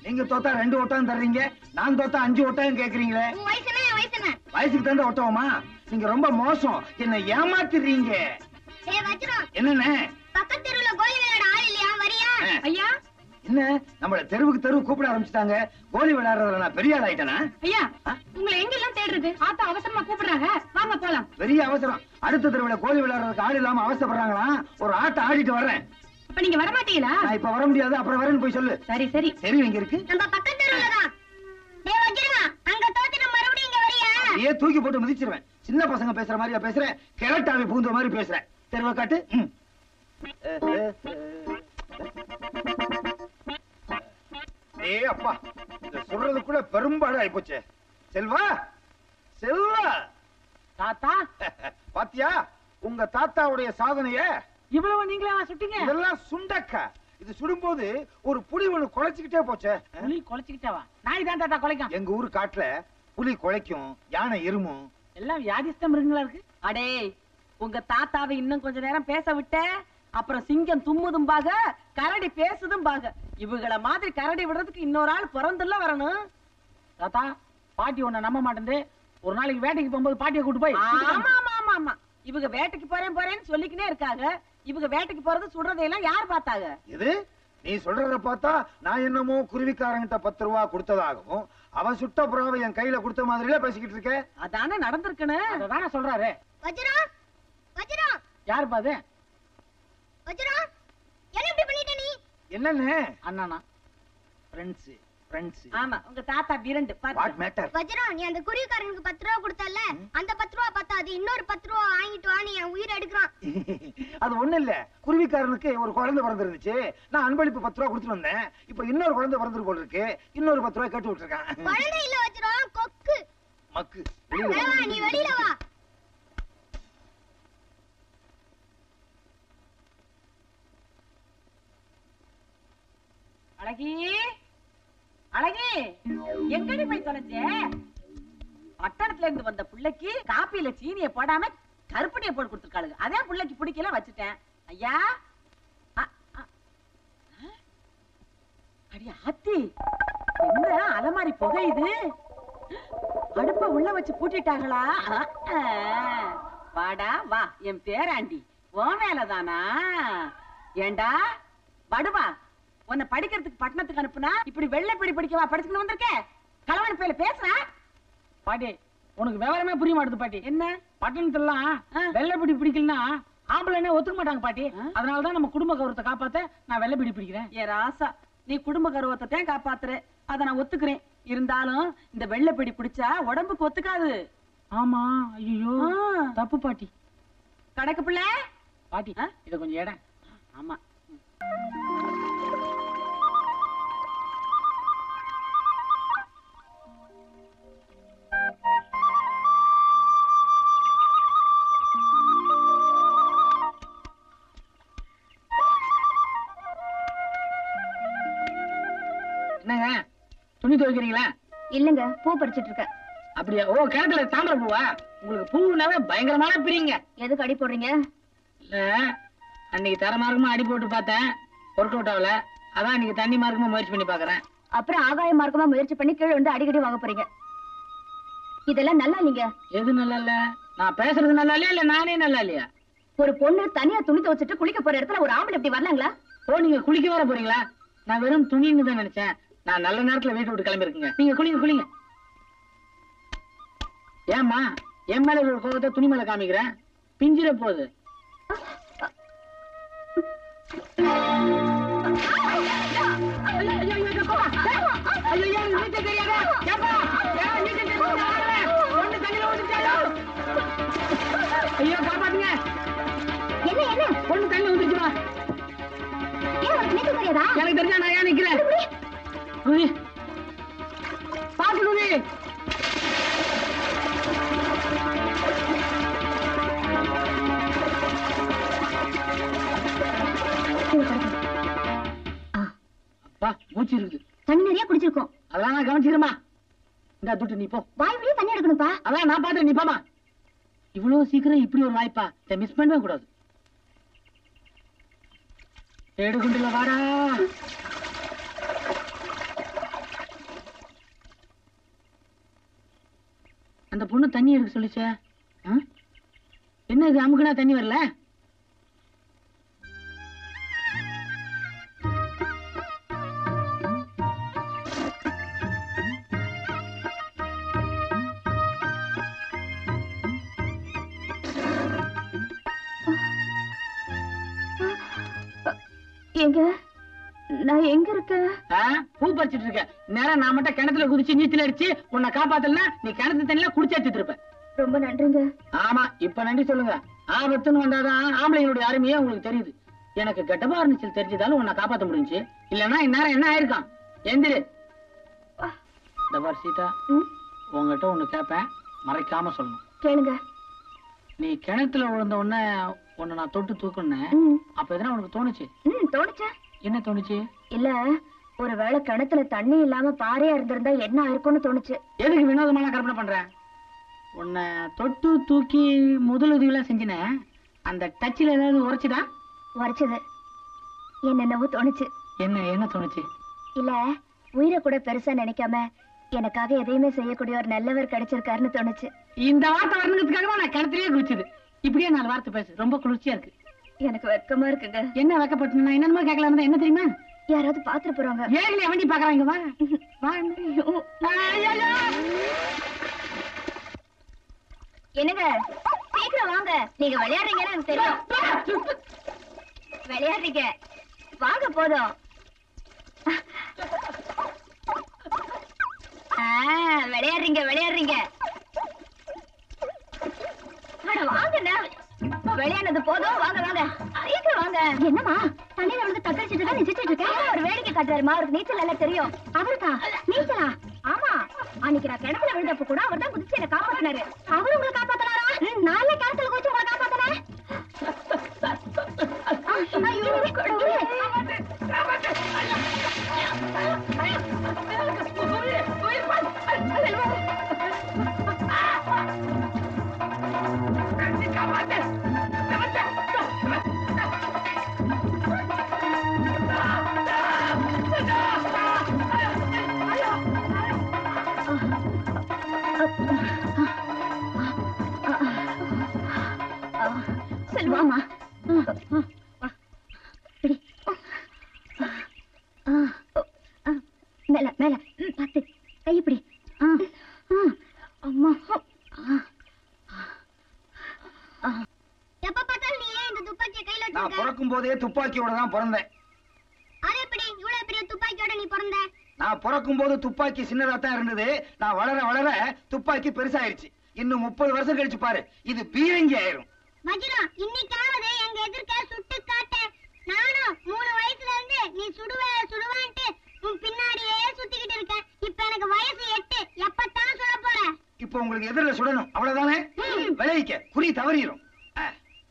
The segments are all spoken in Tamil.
நீங்க தோத்தா ரெண்டு ஒட்டகம் தர்றீங்க நான் தோத்தா அஞ்சு ஒட்டகம் கேக்குறீங்களே உன் வயசு என்ன என் வயசு என்ன வயசுக்கு தகுந்த ஒட்டகமா நீங்க ரொம்ப மோசம் என்ன ஏமாத்திடுறீங்க டேய் வச்சிரும் என்னண்ணே பக்கத்து தெருவுல கோலி விளையாட ஆள் இல்லையா வரியா ஆ. ஐயா என்ன நம்மள தெருவுக்கு தெருவு கூப்பிட ஆரம்பிச்சிட்டாங்க கோலி விளையாடுறதுல நான் பெரிய ஆள் ஆயிட்டேனா ஐயா ஆ? உங்களை எங்கெல்லாம் தேடுறது ஆத்தா அவசரமா கூப்பிடுறாங்க வாங்க போலாம் பெரிய அவசரம் அடுத்த தெருவுல கோலி விளையாடுறதுக்கு ஆள் இல்லாம அவசரப்படுறாங்களா ஒரு ஆட்டை ஆடிட்டு வர்றேன் அப்ப நீங்க வர மாட்டீங்களா நான் இப்ப வர முடியாது அப்புறம் வரேன்னு போய் சொல்லு சரி சரி தெருவு எங்க இருக்கு நம்ம பக்கத்து தெருவுல தான் டேய் வச்சிரும் அங்க தோத்துட்டு மறுபடியும் இங்க வரியா அப்படியே தூக்கி போட்டு மிதிச்சிருவேன் சின்ன பசங்க பேசுற மாதிரியா பேசுறேன் கிழட்டாவி பூந்த மாதிரி பேசுறேன் தெருவை காட்டு ம். ஏய் அப்பா இந்த சொல்றதுக்குள்ள பெரும்பாடு ஆயிப்போச்சே செல்வா செல்வா தாத்தா பாத்தியா உங்க தாத்தாவுடைய சாதனைய இவ்வளவு நீங்களா சுட்டீங்க இதெல்லாம் சுண்டக்கா இது சுடும்போது ஒரு புலி ஒண்ணு குலைச்சுக்கிட்டே போச்சே புலி குலைச்சுக்கிட்டவா நாய் தான் தாத்தா குலைக்கும் எங்க ஊரு காட்டுல புலி குலைக்கும் யானை இருமும் எல்லாம் வியாதிஸ்தம் இருக்குங்களா இருக்கு அடே உங்க தாத்தாவை இன்னும் கொஞ்ச நேரம் பேச விட்ட அப்புறம் சிங்கம் தும்முதும் பாக கரடி பேசுதும் பாக இவங்கள மாதிரி கரடி விடுறதுக்கு இன்னொரு ஆள் பிறந்துல வரணும் தாத்தா பாட்டி உன்னை நம்ப மாட்டேங்குது ஒரு நாளைக்கு வேட்டைக்கு போகும்போது பாட்டியை கூட்டு போய் ஆமா ஆமா ஆமா ஆமா இவங்க வேட்டைக்கு போறேன் போறேன்னு சொல்லிக்கினே இருக்காங்க இவங்க வேட்டைக்கு போறது சுடுறதையெல்லாம் யார் பார்த்தாங்க இது நீ சொல்றத பார்த்தா நான் என்னமோ குருவிக்காரங்கிட்ட பத்து ரூபா கொடுத்ததாகவும் அவன் சுட்ட புறாவை என் கையில கொடுத்த மாதிரில பேசிக்கிட்டு இருக்க அதானே நடந்திருக்குன்னு அததானே சொல்றாரு வச்சிரும் வச்சிரும் யாரு பாது வச்சிரும் என்ன இப்படி பண்ணிட்ட நீ என்னன்னு அண்ணானா ஃப்ரெண்ட்ஸ் ஃப்ரெண்ட்ஸ் ஆமா உங்க தாத்தா விரண்டு வாட் பாத்து மேட்டர் வச்சிரும் நீ அந்த குருவிக்காரனுக்கு பத்து ரூபா கொடுத்தல அந்த பத்து ரூபா பத்தாது இன்னொரு பத்து ரூபா வாங்கிட்டு வா நீ என் உயிர் எடுக்கிறான் அது ஒண்ணு இல்ல குருவிக்காரனுக்கு ஒரு குழந்தை பிறந்திருந்துச்சு நான் அன்பளிப்பு பத்து ரூபா கொடுத்துட்டு வந்தேன் இப்ப இன்னொரு குழந்தை பிறந்திருக்கு போல இருக்கு இன்னொரு பத்து ரூபாய் கேட்டு விட்டுருக்கான் குழந்தை இல்ல வச்சிரும் கொக்கு மக்கு வெளியில வா. வேணா, நீ வெளியில வா அழகி அழகி எங்கடி போய் தொலைஞ்ச பட்டணத்துல இருந்து வந்த புள்ளைக்கு காப்பியில சீனியை போடாம கருப்பட்டியை போட்டு கொடுத்துருக்காளுங்க அதே புள்ளைக்கு பிடிக்கல வச்சுட்டேன் ஐயா அ, அ, அ? அடி ஆத்தி என்ன அலமாரி புகையுது அடுப்ப உள்ள வச்சு பூட்டிட்டாங்களா அ, அ. வாடா வா என் பேராண்டி உன் வேலைதானா ஏண்டா வடுவா உன்னை படிக்கிறதுக்கு பட்டணத்துக்கு அனுப்புனா இப்படி வெள்ளைப்படி படிக்கவா படிச்சுக்கணும் வந்திருக்க கலவன் பேர்ல பேசுற பாட்டி உனக்கு விவரமே புரிய மாட்டுது பாட்டி என்ன பட்டணத்துலாம் ஆ. வெள்ளைப்பிடி பிடிக்கலன்னா ஆம்பளைனே ஒத்துக்க மாட்டாங்க பாட்டி ஆ. அதனாலதான் நம்ம குடும்ப கௌரவத்தை காப்பாத்த நான் வெள்ளைப்பிடி பிடிக்கிறேன் ஏ ராசா நீ குடும்ப கௌரவத்தை தான் காப்பாத்துற அத நான் ஒத்துக்கிறேன் இருந்தாலும் இந்த வெள்ளைப்படி பிடிச்சா உடம்புக்கு ஒத்துக்காது ஆமா ஐயோ ஆ. தப்பு பாட்டி கணக்கு பிள்ளை பாட்டி ஆ? இத கொஞ்சம் இடம் ஆமா என்னங்க துணி துவைக்கிறீங்களா இல்லங்க பூ பறிச்சிட்டு இருக்க அப்படியா ஓ கிணத்துல தாமரை பூவா உங்களுக்கு பூவுனாவே பயங்கரமான பிரிங்க எதுக்கு அடி போடுறீங்க இல்ல அன்னைக்கு தர மார்க்கமா அடி போட்டு பார்த்தேன் ஒர்க் அவுட் ஆகல அதான் இன்னைக்கு தண்ணி மார்க்கமா முயற்சி பண்ணி பாக்குறேன் அப்புறம் ஆகாய மார்க்கமா முயற்சி பண்ணி கீழே வந்து அடிக்கடி வாங்க போறீங்க இதெல்லாம் நல்லா இல்லைங்க எது நல்லா இல்ல நான் பேசுறது நல்லா இல்லையா இல்ல நானே நல்லா இல்லையா ஒரு பொண்ணு தனியா துணி துவச்சிட்டு குளிக்க போற இடத்துல ஒரு ஆம்பளை இப்படி வரலாங்களா ஓ நீங்க குளிக்க வர போறீங்களா நான் வெறும் துணின்னு தான் நினைச்சேன் நான் நல்ல நேரத்துல வீட்டை விட்டு கிளம்பி இருக்குங்க நீங்க குளிங்க குளிங்க ஏம்மா என் மேல ஒரு கோபத்தை துணி மேல காமிக்கிறேன் பிஞ்சிர போகுது ஐயோ காப்பாத்துங்க என்ன என்ன பொண்ணு தண்ணி வந்துருச்சுமா ஏன் உனக்கு நீச்சல் தெரியாதா எனக்கு தெரிஞ்சா நான் ஏன் நிக்கிறேன் குதி பாத்து குதி அப்பா மூச்சு இருக்குது தண்ணி நிறைய குடிச்சிருக்கோம் அதெல்லாம் நான் கவனிச்சிக்கிறேம்மா இந்த துட்டு நீ போ வாய் வழியே தண்ணி எடுக்கணும்ப்பா அதான் நான் பாத்துறேன் நீ போமா இவ்வளவு சீக்கிரம் இப்படி ஒரு வாய்ப்பா இதை மிஸ் பண்ணவே கூடாது எடுக்குண்டுல வாடா அந்த பொண்ணு தண்ணி எடுக்க சொல்லிச்சே ஆ? என்ன இது அமுக்குனா தண்ணி வரல எங்க நான் எங்க இருக்கேன் ஆ? பூ பறிச்சிட்டு இருக்க நேரம் நான் மட்டும் கிணத்துல குதிச்சு நீச்சல் அடிச்சு உன்னை காப்பாத்தலன்னா நீ கிணத்து தண்ணியில குடிச்சு எடுத்துட்டு இருப்ப ரொம்ப நன்றிங்க ஆமா இப்ப நன்றி சொல்லுங்க ஆபத்துன்னு வந்தாதான் ஆம்பளைங்களுடைய அருமையே உங்களுக்கு தெரியுது எனக்கு கெட்டபா இருந்துச்சு தெரிஞ்சதாலும் உன்னை காப்பாத்த முடிஞ்சுச்சு இல்லன்னா இந்நேரம் என்ன ஆயிருக்கான் எந்திரு இந்த பார் சீதா ம், உங்ககிட்ட ஒண்ணு கேட்பேன் மறைக்காம சொல்லணும் கேளுங்க நீ கிணத்துல விழுந்த உடனே உன்னை நான் தொட்டு தூக்குனேன் ம், அப்ப எதனா உனக்கு தோணுச்சு ம், தோணுச்சா என்ன தோணுச்சு இல்ல ஒருவேளை கிணத்துல தண்ணி இல்லாம பாறையா இருந்திருந்தா என்ன ஆயிருக்கும்னு தோணுச்சு எதுக்கு வினோதமான கற்பனை பண்ற உன்னை தொட்டு தூக்கி முதலுதவிலாம் செஞ்சினேன் அந்த டச்சில் ஏதாவது உரைச்சுதா உரைச்சது என்னென்னவோ தோணுச்சு என்ன என்ன தோணுச்சு இல்ல உயிரை கூட பெருசா நினைக்காம எனக்காக எதையுமே செய்யக்கூடிய ஒரு நல்லவர் கிடைச்சிருக்காருன்னு தோணுச்சு இந்த வார்த்தை வரணுங்கிறதுக்காக தான் நான் கிணத்துலயே குளிச்சது இப்படியே நாலு வார்த்தை பேசு ரொம்ப குளிர்ச்சியா இருக்கு எனக்கு வெக்கமா இருக்குங்க என்ன வைக்கப்பட்டு நான் என்னமா கேட்கலாம் என்ன தெரியுமா யாராவது பாத்துட்டு போறாங்க ஏகலையா வண்டி பாக்குறாங்க வா வா ஐயையோ! என்னங்க சீக்கிரம் வாங்க நீங்க விளையாடுறீங்கன்னு எனக்கு தெரியும் விளையாடுறீங்க வாங்க போதும் ஆ, விளையாடுறீங்க விளையாடுறீங்க அட வாங்கண்ணா விளையாடுனது போதும் வாங்க வாங்க சீக்கிரம் வாங்க என்னம்மா தண்ணியில வந்து தக்கடிச்சிட்டு இருக்கா நிச்சிட்டு இருக்கேன் அவர் வேடிக்கை காட்டுறாருமா அவருக்கு நீச்சல் நல்லா தெரியும் அவருக்கா நீச்சலா ஆமா அன்னைக்கு நான் கிணத்துல விழுந்தப்ப கூட அவர் தான் குதிச்சு என்ன காப்பாத்தினாரு அவரு உங்களை காப்பாத்தினாரா நாளை கிணத்துல குதிச்சு உங்களை காப்பாத்தினாரு ஐயோ கடவுளே செல்வாமா மேல மேல ம், பாத்து கை இப்படி ஆ, ஆ, அம்மா எப்ப பார்த்தாலும் நீ ஏன் இந்த துப்பாக்கியை கையில நான் வச்சிருக்க பிறக்கும் போதே துப்பாக்கியோட தான் பிறந்தேன் அது எப்படி இவ்வளவு பெரிய துப்பாக்கியோட நீ பிறந்த நான் பிறக்கும் போது துப்பாக்கி சின்னதா தான் இருந்தது நான் வளர வளர துப்பாக்கி பெருசாயிருச்சு இன்னும் முப்பது வருஷம் கழிச்சு பாரு இது பீரங்கி ஆயிரும் வஜ்ரம் இன்னைக்காவது எங்க எதிர்க்க சுட்டு காட்ட நானும் மூணு வயசுல இருந்து நீ சுடுவ சுடுவான்ட்டு உன் பின்னாடியே சுத்திக்கிட்டு இருக்கேன் இப்ப எனக்கு வயசு எட்டு எப்பத்தான் சுட போற இப்போ உங்களுக்கு எதிரில சுடணும் அவ்வளவுதானே விளைவிக்க குறி தவறிடும் ஆ.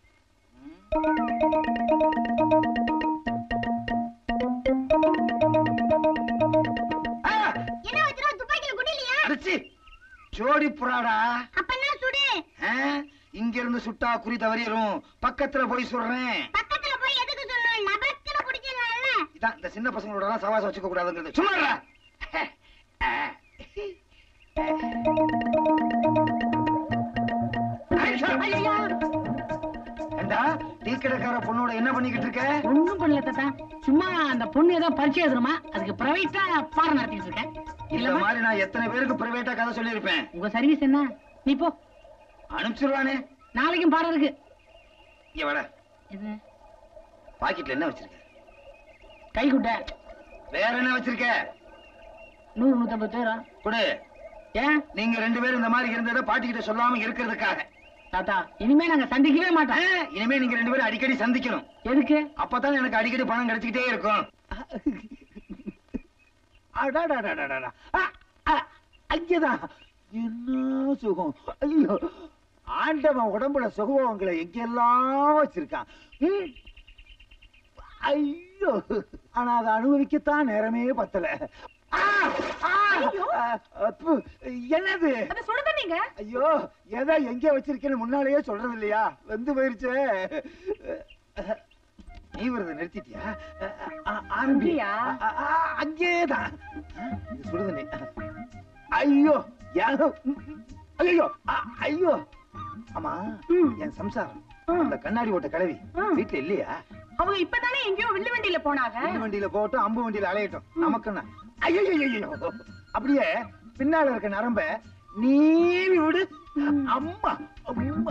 ஆ, என்ன வஜ்ரம் துப்பாக்கியில குடிலையா அடிச்சு ஜோடி புறாடா அப்பன்னா சுடு ஆ, இங்க இருந்து சுட்டா குறி தவறிடும் பக்கத்துல போய் சொல்றேன் பக்கத்துல போய் எதுக்கு சொல்லணும் லபக்குன்னு புடிச்சிடலாம்ல இதான் இந்த சின்ன பசங்களோட எல்லாம் சவாசம் வச்சுக்க கூடாதுங்கிறது சும்மா இருடா. ஏண்டா டீ கடைக்கார பொண்ணோட என்ன பண்ணிக்கிட்டு இருக்க ஒண்ணும் பண்ணல தாத்தா சும்மா அந்த பொண்ணு ஏதோ பரிச்சை எழுதுமா அதுக்கு பிரைவேட்டா பாடம் நடத்திட்டு இருக்கேன் இந்த இல்லம்மா மாதிரி நான் எத்தனை பேருக்கு பிரைவேட்டா கதை சொல்லியிருப்பேன் உங்க சர்வீஸ் என்ன நீ போ அனுப்பிச்சிருவானே நாளைக்கும் பாடம் இருக்கு இங்க வாடா இது பாக்கெட்ல என்ன வச்சிருக்க கை குட்ட வேற என்ன வச்சிருக்க நூறு நூத்தம்பது பேரா கொடு ஏன் நீங்க ரெண்டு பேரும் இந்த மாதிரி இருந்ததை பாட்டிக்கிட்ட சொல்லாம இருக்கிறதுக்காக தாத்தா இனிமே நாங்க சந்திக்கவே ஆ, மாட்டோம் இனிமே நீங்க ரெண்டு பேரும் அடிக்கடி சந்திக்கணும் எதுக்கு அப்பதான் எனக்கு அடிக்கடி பணம் கிடைச்சுக்கிட்டே இருக்கும் அடாடாடாடாடா. அ, அ, அங்கேதான் என்ன சுகம் ஐயோ ஆண்டவன் உடம்புல சுகவங்களை எங்கெல்லாம் வச்சிருக்கான் ம். ஐயோ ஆனா அதை அனுபவிக்கத்தான் நேரமே பத்தல ஆ, ஆ, அ, அப்பு, என்னது அது சுடுதண்ணீங்க ஐயோ எதை எங்க வச்சிருக்கேன்னு முன்னாலேயே சொல்றது இல்லையா வந்து போயிருச்சே நீ விரத நிறுத்திட்டியா அ, அ, ஆரம்பி அங்கேயா? அ, அ, அங்கேதான் இது சுடுதண்ணி ஐயோ யா- ஐயோ ஐயோ ஆமா என் சம்சாரம் அந்த கண்ணாடி ஓட்ட கிளவி வீட்டுல இல்லையா அவங்க இப்பதானே எங்கேயோ வில்லு வண்டியில போனாங்க வில்லு வண்டியில போகட்டும் அம்பு வண்டியில அலையட்டும் நமக்கு என்ன ஐயோ ஐயோ அப்படியே பின்னால இருக்க நரம்ப நீவி விடு அம்மா அம்மா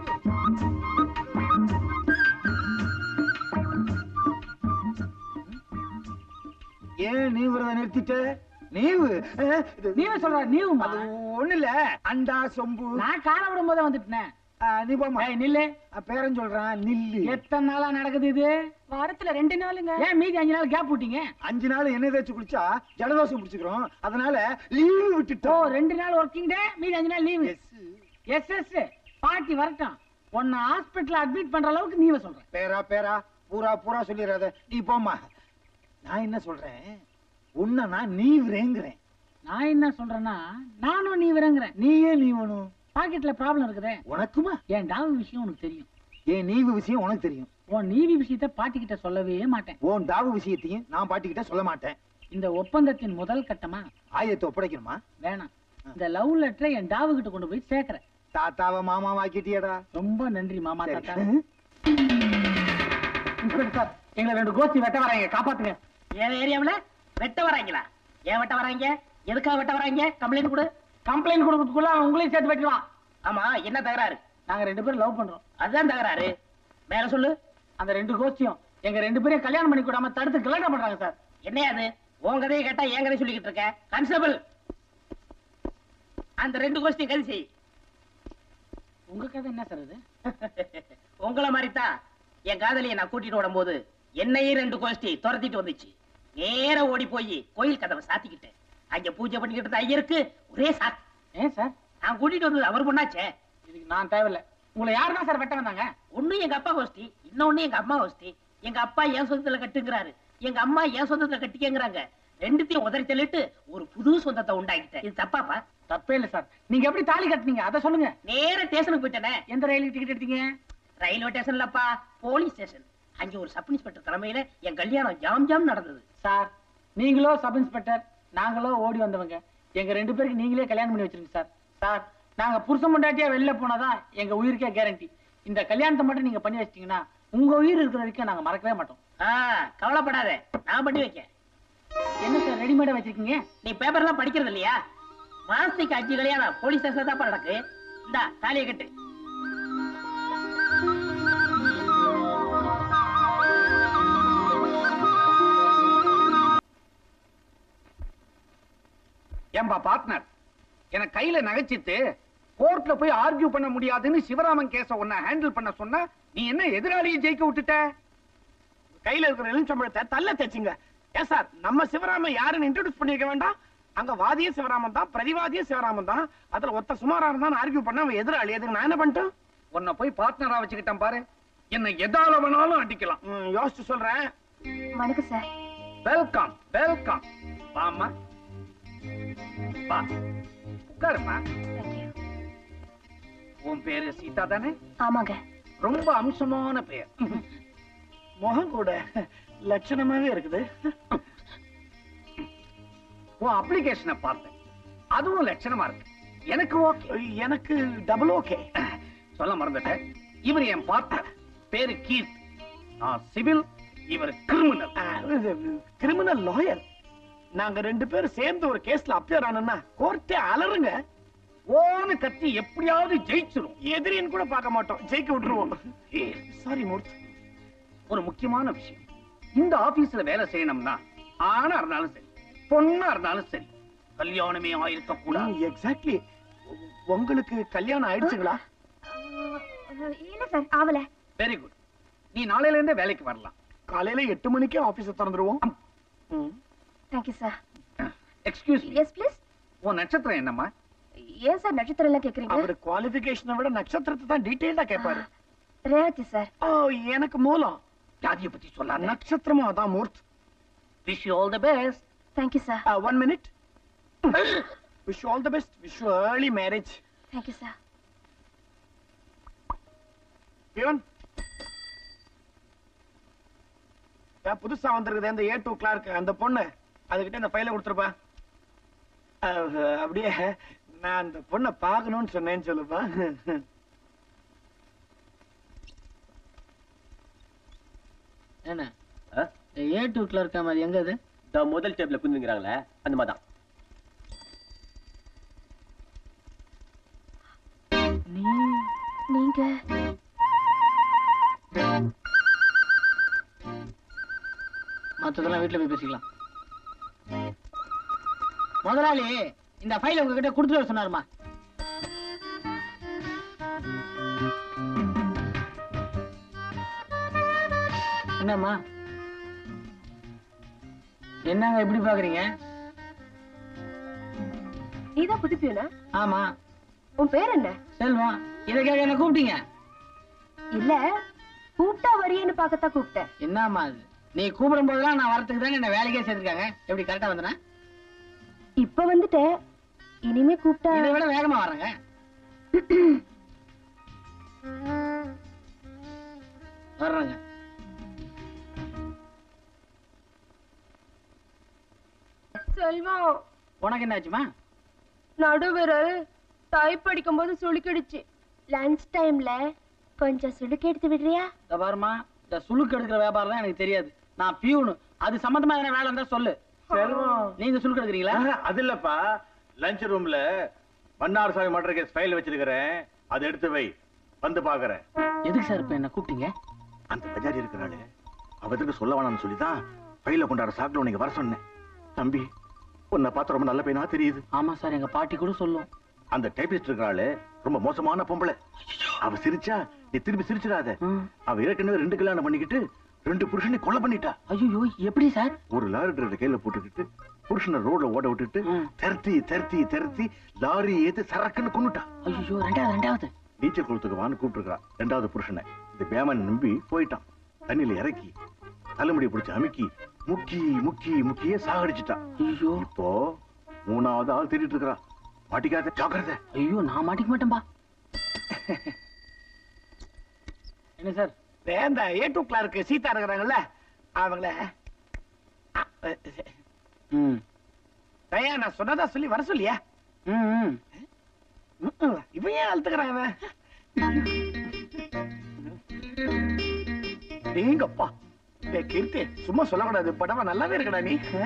ஏன் நீ விரத நிறுத்திட்ட நீவு அஹ், இது- நீவே சொல்ற நீவுமா அது ஒண்ணு இல்ல அண்டா சொம்பு நான் கால விடும் போதே வந்துட்டேன் அஹ், நீ போமா ஏய் நில்லு அஹ், பேரன் சொல்றான் நில்லு எத்தனை நாளா நடக்குது இது வாரத்துல ரெண்டு நாளுங்க ஏன் மீதி அஞ்சு நாள் கேப் விட்டீங்க அஞ்சு நாள் எண்ணெய் தேய்ச்சி குளிச்சா ஜலதோஷம் பிடிச்சுக்கிறோம் அதனால லீவு ஓ விட்டுட்டோம் ரெண்டு நாள் ஒர்க்கிங் டே மீதி அஞ்சு நாள் லீவு Yes. எஸ் எஸ் பாட்டி வரட்டும் உன்னை ஹாஸ்பிடல்ல அட்மிட் பண்ற அளவுக்கு நீவே சொல்ற பேரா பேரா பூரா பூரா சொல்லிடாத நீ போம்மா நான் என்ன சொல்றேன் உன்னை நான் நீ விரேங்கிறேன் நான் என்ன சொல்றேன்னா நானும் நீ விரங்குறேன் நீயே நீ வேணும் பாக்கெட்ல ப்ராப்ளம் இருக்குதே உனக்குமா என் டாவு விஷயம் உனக்கு தெரியும் என் நீவு விஷயம் உனக்கு தெரியும் உன் நீதி விஷயத்த பாட்டி கிட்ட சொல்லவே மாட்டேன் உன் டாவு விஷயத்தையும் நான் பாட்டிக்கிட்ட சொல்ல மாட்டேன் இந்த ஒப்பந்தத்தின் முதல் கட்டமா ஆயத்தை ஒப்படைக்கணுமா வேணாம் இந்த லவ் லெட்டரை என் டாவு கிட்ட கொண்டு போய் சேர்க்கிறேன் தாத்தாவை மாமா வாக்கிட்டியடா ரொம்ப நன்றி மாமா சரி. தாத்தா இன்ஸ்பெக்டர் சார் எங்களை ரெண்டு கோஷ்டி வெட்ட வராங்க காப்பாத்துங்க என் ஏரியாவுல வெட்ட வராங்களா ஏன் வெட்ட வராங்க எதுக்காக வெட்ட வராங்க கம்ப்ளைண்ட் கொடு கம்ப்ளைண்ட் கொடுக்கறதுக்குள்ள அவன் உங்களையும் சேர்த்து வெட்டுவான் ஆமா என்ன தகராறு நாங்க ரெண்டு பேரும் லவ் பண்றோம் அதுதான் தகராறு மேல சொல்லு அந்த ரெண்டு கோஷ்டியும் எங்க ரெண்டு பேரையும் கல்யாணம் பண்ணி கூடாம தடுத்து கல்யாணம் பண்றாங்க சார் என்னையா அது உன் கதையை கேட்டா என் கதையை சொல்லிக்கிட்டு இருக்க கான்ஸ்டபிள் அந்த ரெண்டு கோஷ்டி கதை செய் உங்க கதை என்ன சார் இது உங்களை மாதிரி தான் என் காதலியை நான் கூட்டிட்டு வரும்போது என்னையும் ரெண்டு கோஷ்டி துரத்திட்டு வந்துச்சு நேரா ஓடி போய் கோயில் கதவை சாத்திக்கிட்டேன் அங்க பூஜை பண்ணிக்கிட்டு இருந்த ஐயருக்கு ஒரே சாத் ஏன் சார் நான் கூட்டிட்டு வந்தது அவர் பொண்ணாச்சே இதுக்கு நான் தேவையில்ல உங்களை யார் தான் சார் வெட்ட வந்தாங்க ஒண்ணு எங்க அப்பா கோஷ்டி இன்னொன்னு எங்க அம்மா கோஷ்டி எங்க அப்பா என் சொந்தத்துல கட்டுங்கிறாரு எங்க அம்மா என் சொந்தத்துல கட்டிக்கங்கிறாங்க ரெண்டுத்தையும் உதறி தள்ளிட்டு ஒரு புது சொந்தத்தை உண்டாக்கிட்டேன் இது தப்பாப்பா தப்பே இல்ல சார் நீங்க எப்படி தாலி கட்டுனீங்க அதை சொல்லுங்க நேர ஸ்டேஷனுக்கு போயிட்டேனே எந்த ரயிலுக்கு டிக்கெட் எடுத்தீங்க ரயில்வே ஸ்டேஷன்லப்பா போலீஸ் ஸ்டேஷன் அங்க ஒரு சப் இன்ஸ்பெக்டர் தலைமையில என் கல்யாணம் ஜாம் ஜாம் நடந்தது சார் நீங்களோ சப் இன்ஸ்பெக்டர் நாங்களோ ஓடி வந்தவங்க எங்க ரெண்டு பேருக்கு நீங்களே கல்யாணம் பண்ணி வச்சிருங்க சார் சார் நாங்க புருஷன் முண்டாட்டியா வெளில போனாதான் எங்க உயிருக்கே கேரண்டி இந்த கல்யாணத்தை மட்டும் நீங்க பண்ணி வச்சிட்டீங்கன்னா உங்க உயிர் இருக்கிற வரைக்கும் நாங்க மறக்கவே மாட்டோம் ஆ, கவலைப்படாத நான் பண்ணி வைக்கேன் என்ன சார் ரெடிமேடா வச்சிருக்கீங்க நீ பேப்பர்லாம் படிக்கிறது இல்லையா மாசத்துக்கு அஞ்சு கல்யாணம் போலீஸ் ஸ்டேஷன் தான் நடக்கு இந்தா தாலியை கட்டு ஏம்பா பார்ட்னர் எனக்கு கையில நகைச்சிட்டு கோர்ட்ல போய் ஆர்கியூ பண்ண முடியாதுன்னு சிவராமன் கேஸ உன்னை ஹேண்டில் பண்ண சொன்னா நீ என்ன எதிராளியை ஜெயிக்க விட்டுட்ட கையில இருக்கிற எலுமிச்சம்பழத்தை தள்ள தேச்சுங்க ஏன் சார் நம்ம சிவராமன் யாருன்னு இன்ட்ரோடியூஸ் பண்ணிருக்க வேண்டாம் அங்க வாதிய சிவராமன் தான் பிரதிவாதிய சிவராமன் தான் அதுல ஒத்த சுமாரா இருந்தா ஆர்கியூ பண்ண அவன் எதிராளி அதுக்கு நான் என்ன பண்ணிட்டேன் உன்னை போய் பார்ட்னரா வச்சுக்கிட்டேன் பாரு என்ன எதால வேணாலும் அடிக்கலாம் ம், யோசிச்சு சொல்றேன் வணக்கம் சார் வெல்கம் வெல்கம் வாமா வா உட்காருமா உன் பேரு சீதா தானே ஆமாங்க ரொம்ப அம்சமான பெயர் முகம் கூட லட்சணமாவே இருக்குது உன் அப்ளிகேஷனை பார்த்தேன் அதுவும் லட்சணமா இருக்கு எனக்கு ஓகே எனக்கு டபுள் ஓகே சொல்ல மறந்துட்டேன் இவர் என் பார்ட்னர் பேரு கீர்த் நான் சிவில் இவர் கிரிமினல் கிரிமினல் லாயர் நாங்க ரெண்டு பேரும் சேர்ந்து ஒரு கேஸ்ல அப்பியர் ஆனோம்னா கோர்ட்டே அலறுங்க ஓன்னு கத்தி எப்படியாவது ஜெயிச்சிரும் எதிரின்னு கூட பார்க்க மாட்டோம் ஜெயிக்க விட்டுருவோம் சாரி மூர்த்தி ஒரு முக்கியமான விஷயம் இந்த ஆபீஸ்ல வேலை செய்யணும்னா ஆணா இருந்தாலும் சரி பொண்ணா இருந்தாலும் சரி கல்யாணமே ஆயிருக்க கூடாது எக்ஸாக்ட்லி உங்களுக்கு கல்யாணம் ஆயிடுச்சுங்களா இல்ல சார் ஆவல வெரி குட் நீ நாளையில இருந்தே வேலைக்கு வரலாம் காலையில எட்டு மணிக்கே ஆபீஸ திறந்துருவோம் ம். Thank you sir excuse me yes please உன் நட்சத்திரம் என்னம்மா ஏன் சார் நட்சத்திரம் எல்லாம் கேக்குறீங்க அவர் குவாலிபிகேஷனை விட நட்சத்திரத்தை தான் டீடைல்டா கேட்பாரு ரேவதி சார் ஓ எனக்கு மூலம் ஜாதியை பத்தி சொல்லாத நட்சத்திரமும் அதான் மூர்த் wish you all the best thank you sir one minute wish all the best wish early marriage thank you sir peon ஏன் புதுசா வந்திருக்குது அந்த ஏ டூ கிளார்க் அந்த பொண்ணு அதுகிட்ட இந்த ஃபைலை கொடுத்துருப்பா அஹ், அப்படியே நான் அந்த பொண்ணை பார்க்கணும்னு சொன்னேன்னு சொல்லுப்பா என்ன ஆ? ஏ டூ கிளர்க்கா மாதிரி எங்க அது இந்த முதல் டேபிள்ல குந்துங்கிறாங்களே அந்த மாதிரி தான் நீ நீங்க மத்ததெல்லாம் வீட்டுல போய் பேசிக்கலாம் முதலாளி இந்த ஃபைல் உங்ககிட்ட கொடுத்துட்டு வர சொன்னாருமா என்னம்மா என்னங்க இப்படி பாக்குறீங்க நீதான் புதுப்பியூனா ஆமா உன் பேர் என்ன செல்வம் இதை கேட்க என்ன கூப்பிட்டீங்க இல்ல கூப்பிட்டா வரியேன்னு பார்க்கத்தான் கூப்பிட்டேன் என்னம்மா அது நீ கூப்பிடும் போதெல்லாம் நான் வரத்துக்கு தானே என்ன வேலைக்கே சேர்த்திருக்காங்க எப்படி கரெக்டா வந்தனா இப்ப வந்துட்டேன் இனிமே கூப்பிட்டா இதை விட வேகமா வரேங்க வர்றேங்க செல்வம் உனக்கு என்னாச்சுமா நடுவிரல் டைப் அடிக்கும் போது சுளுக்கிடுச்சு லஞ்ச் டைம்ல கொஞ்சம் சுளுக்கு எடுத்து விடுறியா இந்த பாருமா இந்த சுளுக்கு எடுக்கிற வியாபாரம் தான் எனக்கு தெரியாது நான் பியூனு அது சம்பந்தமா எதனா வேலை இருந்தா சொல்லு செல்வம் நீங்க சுளுக்கு எடுக்கிறீங்களா அது இல்லப்பா லஞ்ச் ரூம்ல மன்னார் சாமி மர்டர் கேஸ் ஃபைல் வச்சிருக்கிறேன் அதை எடுத்து வை வந்து பாக்குறேன் எதுக்கு சார் இப்ப என்ன கூப்பிட்டீங்க அந்த பஜாரி இருக்கிறாளே அவ எதுக்கு சொல்ல வேணாம்னு சொல்லி தான் ஃபைல கொண்டாட சாக்கில் உனக்கு வர சொன்னேன் தம்பி உன்னை பார்த்து ரொம்ப நல்ல பையனா தெரியுது ஆமா சார் எங்க பாட்டி கூட சொல்லும் அந்த டைபிஸ்ட் இருக்கிறாளே ரொம்ப மோசமான பொம்பளை அவ சிரிச்சா நீ திருப்பி சிரிச்சிடாத ம். அவ ஏற்கனவே ரெண்டு கல்யாணம் பண்ணிக்கிட்டு ரெண்டு புருஷனை கொலை பண்ணிட்டா ஐயோ எப்படி சார் ஒரு லாரி டிரைவர் கையில போட்டுக்கிட்டு புருஷனை ரோட்ல ஓட விட்டுட்டு ம். திரட்டி திரட்டி திரட்டி லாரி ஏத்து சரக்குன்னு கொண்டுட்டா ஐயோ ரெண்டாவது ரெண்டாவது நீச்சல் குளத்துக்கு வான்னு கூப்பிட்டுருக்கான் ரெண்டாவது புருஷனை இந்த பேமன் நம்பி போயிட்டான் தண்ணியில இறக்கி தலைமுடி பிடிச்சு அமுக்கி முக்கி முக்கி முக்கியே சாகடிச்சிட்டான் ஐயோ இப்போ மூணாவது ஆள் தேடிட்டு இருக்கிறான் மாட்டிக்காத ஜாக்கிரதை ஐயோ நான் மாட்டிக்க மாட்டேன்பா என்ன சார் இந்த ஏ டூ கிளார்க் சீதா இருக்கிறாங்கல்ல அவங்கள அ, அ, ம் தயா நான் சொன்னதா சொல்லி வர சொல்லியா ம், ம் ம்ம். இவன் ஏன் அழுத்துக்கிறான் இவன் நீங்கப்பா டேய் கீர்த்தி சும்மா சொல்லக்கூடாது படமா நல்லாவே இருக்கடா நீ ஆ?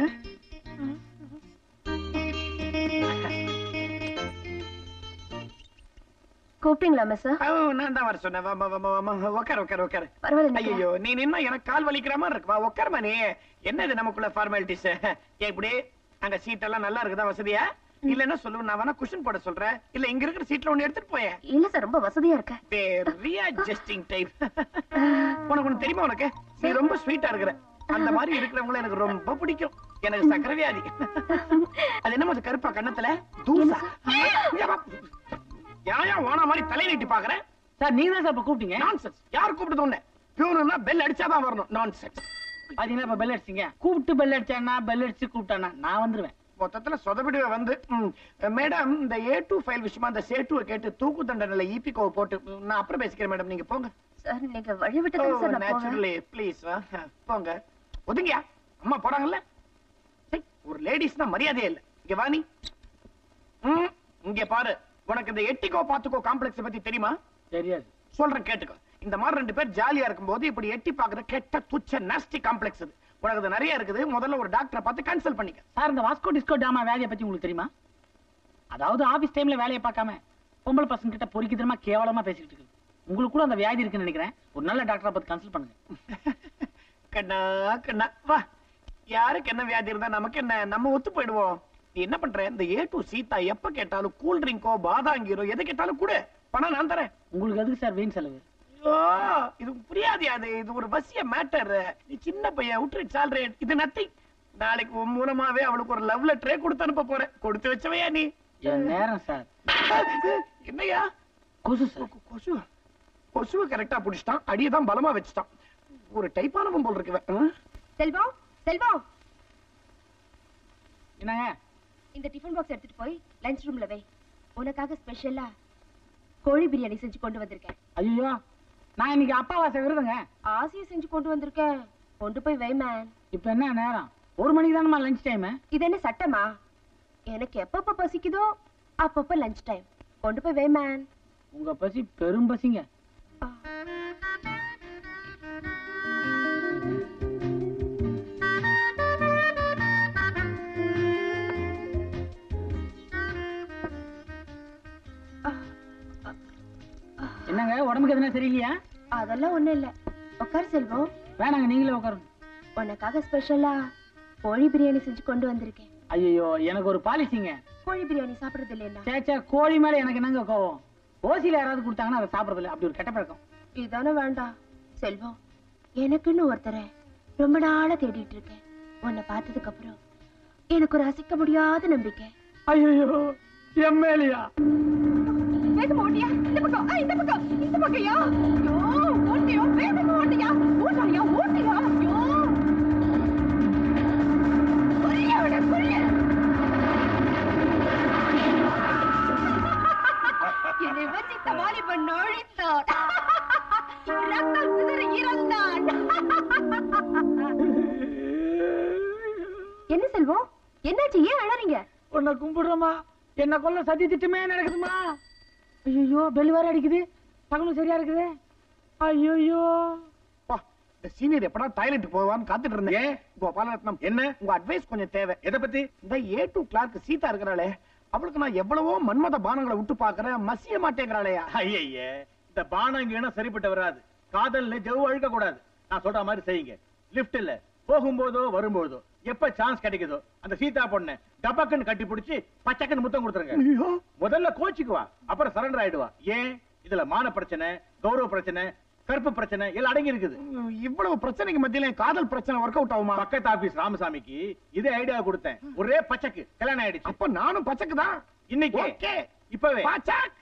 கூப்பிட்டீங்களா மிஸ் ஆ, நான் தான் வர சொன்னேன் வா, வா, வா, வா, வா. உட்காரு உட்காரு உட்காரு பரவாயில்ல ஐயோ நீ நின்னா எனக்கு கால் வலிக்கிற மாதிரி இருக்குமா உட்காருமா நீ என்னது நமக்குள்ள ஃபார்மாலிட்டிஸ் எப்படி அங்க சீட் எல்லாம் நல்லா இருக்குதா வசதியா இல்லன்னா சொல்லுவேன் நான் வேணா குஷன் போட சொல்றேன் இல்ல இங்க இருக்கிற சீட்ல ஒண்ணு எடுத்துட்டு போயேன் இல்ல சார் ரொம்ப வசதியா இருக்க வெரி அட்ஜஸ்டிங் டைப் உனக்கு ஒண்ணு தெரியுமா உனக்கு நீ ரொம்ப ஸ்வீட்டா இருக்கிற அந்த மாதிரி இருக்கிறவங்கள எனக்கு ரொம்ப பிடிக்கும் எனக்கு சக்கரை வியாதி அது என்னமோ அது கருப்பா கண்ணத்துல தூசா இங்க வா. யாயா ஓன மாதிரி தலை நீட்டி பாக்குறேன் சார் நீங்க தான் சார் இப்ப கூப்பிட்டீங்க நான்சென்ஸ் யார் கூப்பிட்டு உன்னை பியூனுன்னா பெல் அடிச்சாதான் வரணும் நான்சென்ஸ் பாத்தீங்கன்னா இப்ப பெல் அடிச்சீங்க கூப்பிட்டு பெல் அடிச்சானா பெல் அடிச்சு கூப்பிட்டானா நான் வந்துருவேன் மொத்தத்துல சொதப்பிடுவ வந்து ம், மேடம் இந்த ஏ டூ ஃபைல் விஷயமா அந்த சே டூ கேட்டு தூக்கு தண்டனையில ஈபிகோ போட்டு ம், நான் அப்புறம் பேசிக்கிறேன் மேடம் நீங்க போங்க சார் நீங்க வழி விட்டு சார் நான் போவேன் நேச்சுரலி ப்ளீஸ் போங்க ஒதுங்கயா அம்மா போறாங்கல்ல சை, ஒரு லேடிஸ்னா மரியாதையே இல்ல இங்க வா நீ ம், இங்க பாரு உனக்கு இந்த எட்டிக்கோ பாத்துக்கோ காம்ப்ளெக்ஸ் பத்தி தெரியுமா தெரியாது சொல்றேன் கேட்டுக்கோ இந்த மாதிரி ரெண்டு பேர் ஜாலியா இருக்கும்போது இப்படி எட்டி பாக்குற கெட்ட துச்ச நாஸ்டி காம்ப்ளெக்ஸ் இது உனக்கு அது நிறைய இருக்குது முதல்ல ஒரு டாக்டரை பார்த்து கன்சல்ட் பண்ணிக்க சார் இந்த வாஸ்கோ டிஸ்கோ டாமா வேலையை பத்தி உங்களுக்கு தெரியுமா அதாவது ஆபீஸ் டைம்ல வேலையை பார்க்காம பொம்பளை பசங்க கிட்ட பொறுக்கித்தனமா கேவலமா பேசிக்கிட்டு இருக்கு உங்களுக்கு கூட அந்த வியாதி இருக்குன்னு நினைக்கிறேன் ஒரு நல்ல டாக்டரை பத்தி கன்சல்ட் பண்ணுங்க கண்ணா கண்ணா வா யாருக்கு என்ன வியாதி இருந்தா நமக்கு என்ன நம்ம ஒத்து போயிடுவோம் நீ என்ன பண்ற இந்த ஏ டு சீதா எப்ப கேட்டாலும் கூல் ட்ரிங்கோ பாதாங்கீரோ எது கேட்டாலும் கூட பணம் நான் தரேன் உங்களுக்கு எதுக்கு சார் வீண் செலவு ஐயோ, இது புரியாது அது இது ஒரு வசிய மேட்டர் நீ சின்ன பையன் விட்டுரு சால்ரே இது நத்திங் நாளைக்கு உன் மூலமாவே அவளுக்கு ஒரு லவ் லெட்டரே கொடுத்து அனுப்ப போறேன் கொடுத்து வச்சவையா நீ என் நேரம் சார் என்னையா கொசு சார் கொ- கொசு கொசுவை கரெக்டா புடிச்சிட்டான் அடியதான் பலமா வச்சுட்டான் ஒரு டைப்பானவன் போல் இருக்கு இவன். ஆ? செல்வம் செல்வம் என்னங்க இந்த டிஃபன் பாக்ஸ் எடுத்துட்டு போய் லஞ்ச் ரூம்ல வை உனக்காக ஸ்பெஷலா கோழி பிரியாணி செஞ்சு கொண்டு வந்திருக்கேன் ஐயோ நான் இன்னைக்கு அப்பாவாசை விருதுங்க ஆசையை செஞ்சு கொண்டு வந்திருக்கேன் கொண்டு போய் வை மேன் இப்ப என்ன நேரம் ஒரு மணிக்கு தானமா லஞ்ச் டைம் இது என்ன சட்டமா எனக்கு எப்பப்ப பசிக்குதோ அப்பப்ப லஞ்ச் டைம் கொண்டு போய் வை மேன் உங்க பசி பெரும் பசிங்க என்னங்க உடம்புக்கு எதுனா சரியில்லையா அதெல்லாம் ஒண்ணும் இல்ல உட்கார் செல்வம் வேணாங்க நீங்களே உட்காருங்க உனக்காக ஸ்பெஷலா கோழி பிரியாணி செஞ்சு கொண்டு வந்திருக்கேன் ஐயோ எனக்கு ஒரு பாலிசிங்க கோழி பிரியாணி சாப்பிடுறது இல்லையா சேச்சா கோழி மேல எனக்கு என்னங்க கோவம் ஓசியில யாராவது கொடுத்தாங்கன்னா அதை சாப்பிடறது இல்ல அப்படி ஒரு கெட்ட பழக்கம் இதானே வேண்டாம் செல்வம் எனக்குன்னு ஒருத்தரை ரொம்ப நாளா தேடிட்டு இருக்கேன் உன்னை பார்த்ததுக்கு அப்புறம் எனக்கு ஒரு அசைக்க முடியாத நம்பிக்கை ஐயோ எம்எல்ஏயா வேகமா ஓட்டியா இந்த பக்கம் ஆ, இந்த பக்கம் இந்த பக்கம்யா ஐயோ ஓட்டியா வேகமா ஓட்டியா ஓட்டாயா ஓட்டியா ஐயோ புரிய விட புரிய என்னை வஞ்சித்த வாலிபன் நோழித்தான் ரத்தம் சிதற இறந்தான் என்ன செல்வம் என்னாச்சு ஏன் அழறீங்க உன்னை கும்பிடுறோமா என்ன கொல்ல சதி திட்டமே நடக்குதுமா ஐயோ பெல் வேற அடிக்குது பகலும் சரியா இருக்குது ஐயோ பா, இந்த சீனியர் எப்படா டாய்லெட் போவான்னு காத்துட்டு இருந்தேன் கோபாலரத்னம் என்ன உங்க அட்வைஸ் கொஞ்சம் தேவை எதை பத்தி இந்த ஏ டூ கிளார்க் சீதா இருக்கிறாளே அவளுக்கு நான் எவ்வளவோ மன்மத பானங்களை விட்டு பாக்குறேன் மசிய மாட்டேங்கிறாளே ஐயே இந்த பானம் இங்க சரிப்பட்டு வராது காதல்ல ஜவு அழுக்க கூடாது நான் சொல்ற மாதிரி செய்யுங்க லிஃப்ட் இல்ல போகும்போதோ வரும்போதோ எப்ப சான்ஸ் கிடைக்குதோ அந்த சீதா பொண்ண டபக்குன்னு கட்டி பிடிச்சி பச்சக்குன்னு முத்தம் கொடுத்துருங்க ஐயோ முதல்ல கோச்சுக்குவா அப்புறம் சரண்டர் ஆயிடுவா ஏன் இதுல மான பிரச்சனை கௌரவ பிரச்சனை கருப்பு பிரச்சனை எல்லாம் அடங்கி இருக்குது இவ்வளவு பிரச்சனைக்கு மத்தியில என் காதல் பிரச்சனை ஒர்க் அவுட் ஆகுமா பக்கத்து ஆபீஸ் ராமசாமிக்கு இதே ஐடியா கொடுத்தேன் ஒரே பச்சக்கு கல்யாணம் ஆயிடுச்சு அப்ப நானும் பச்சைக்கு தான் இன்னைக்கு ஓகே இப்பவே பாச்சாக்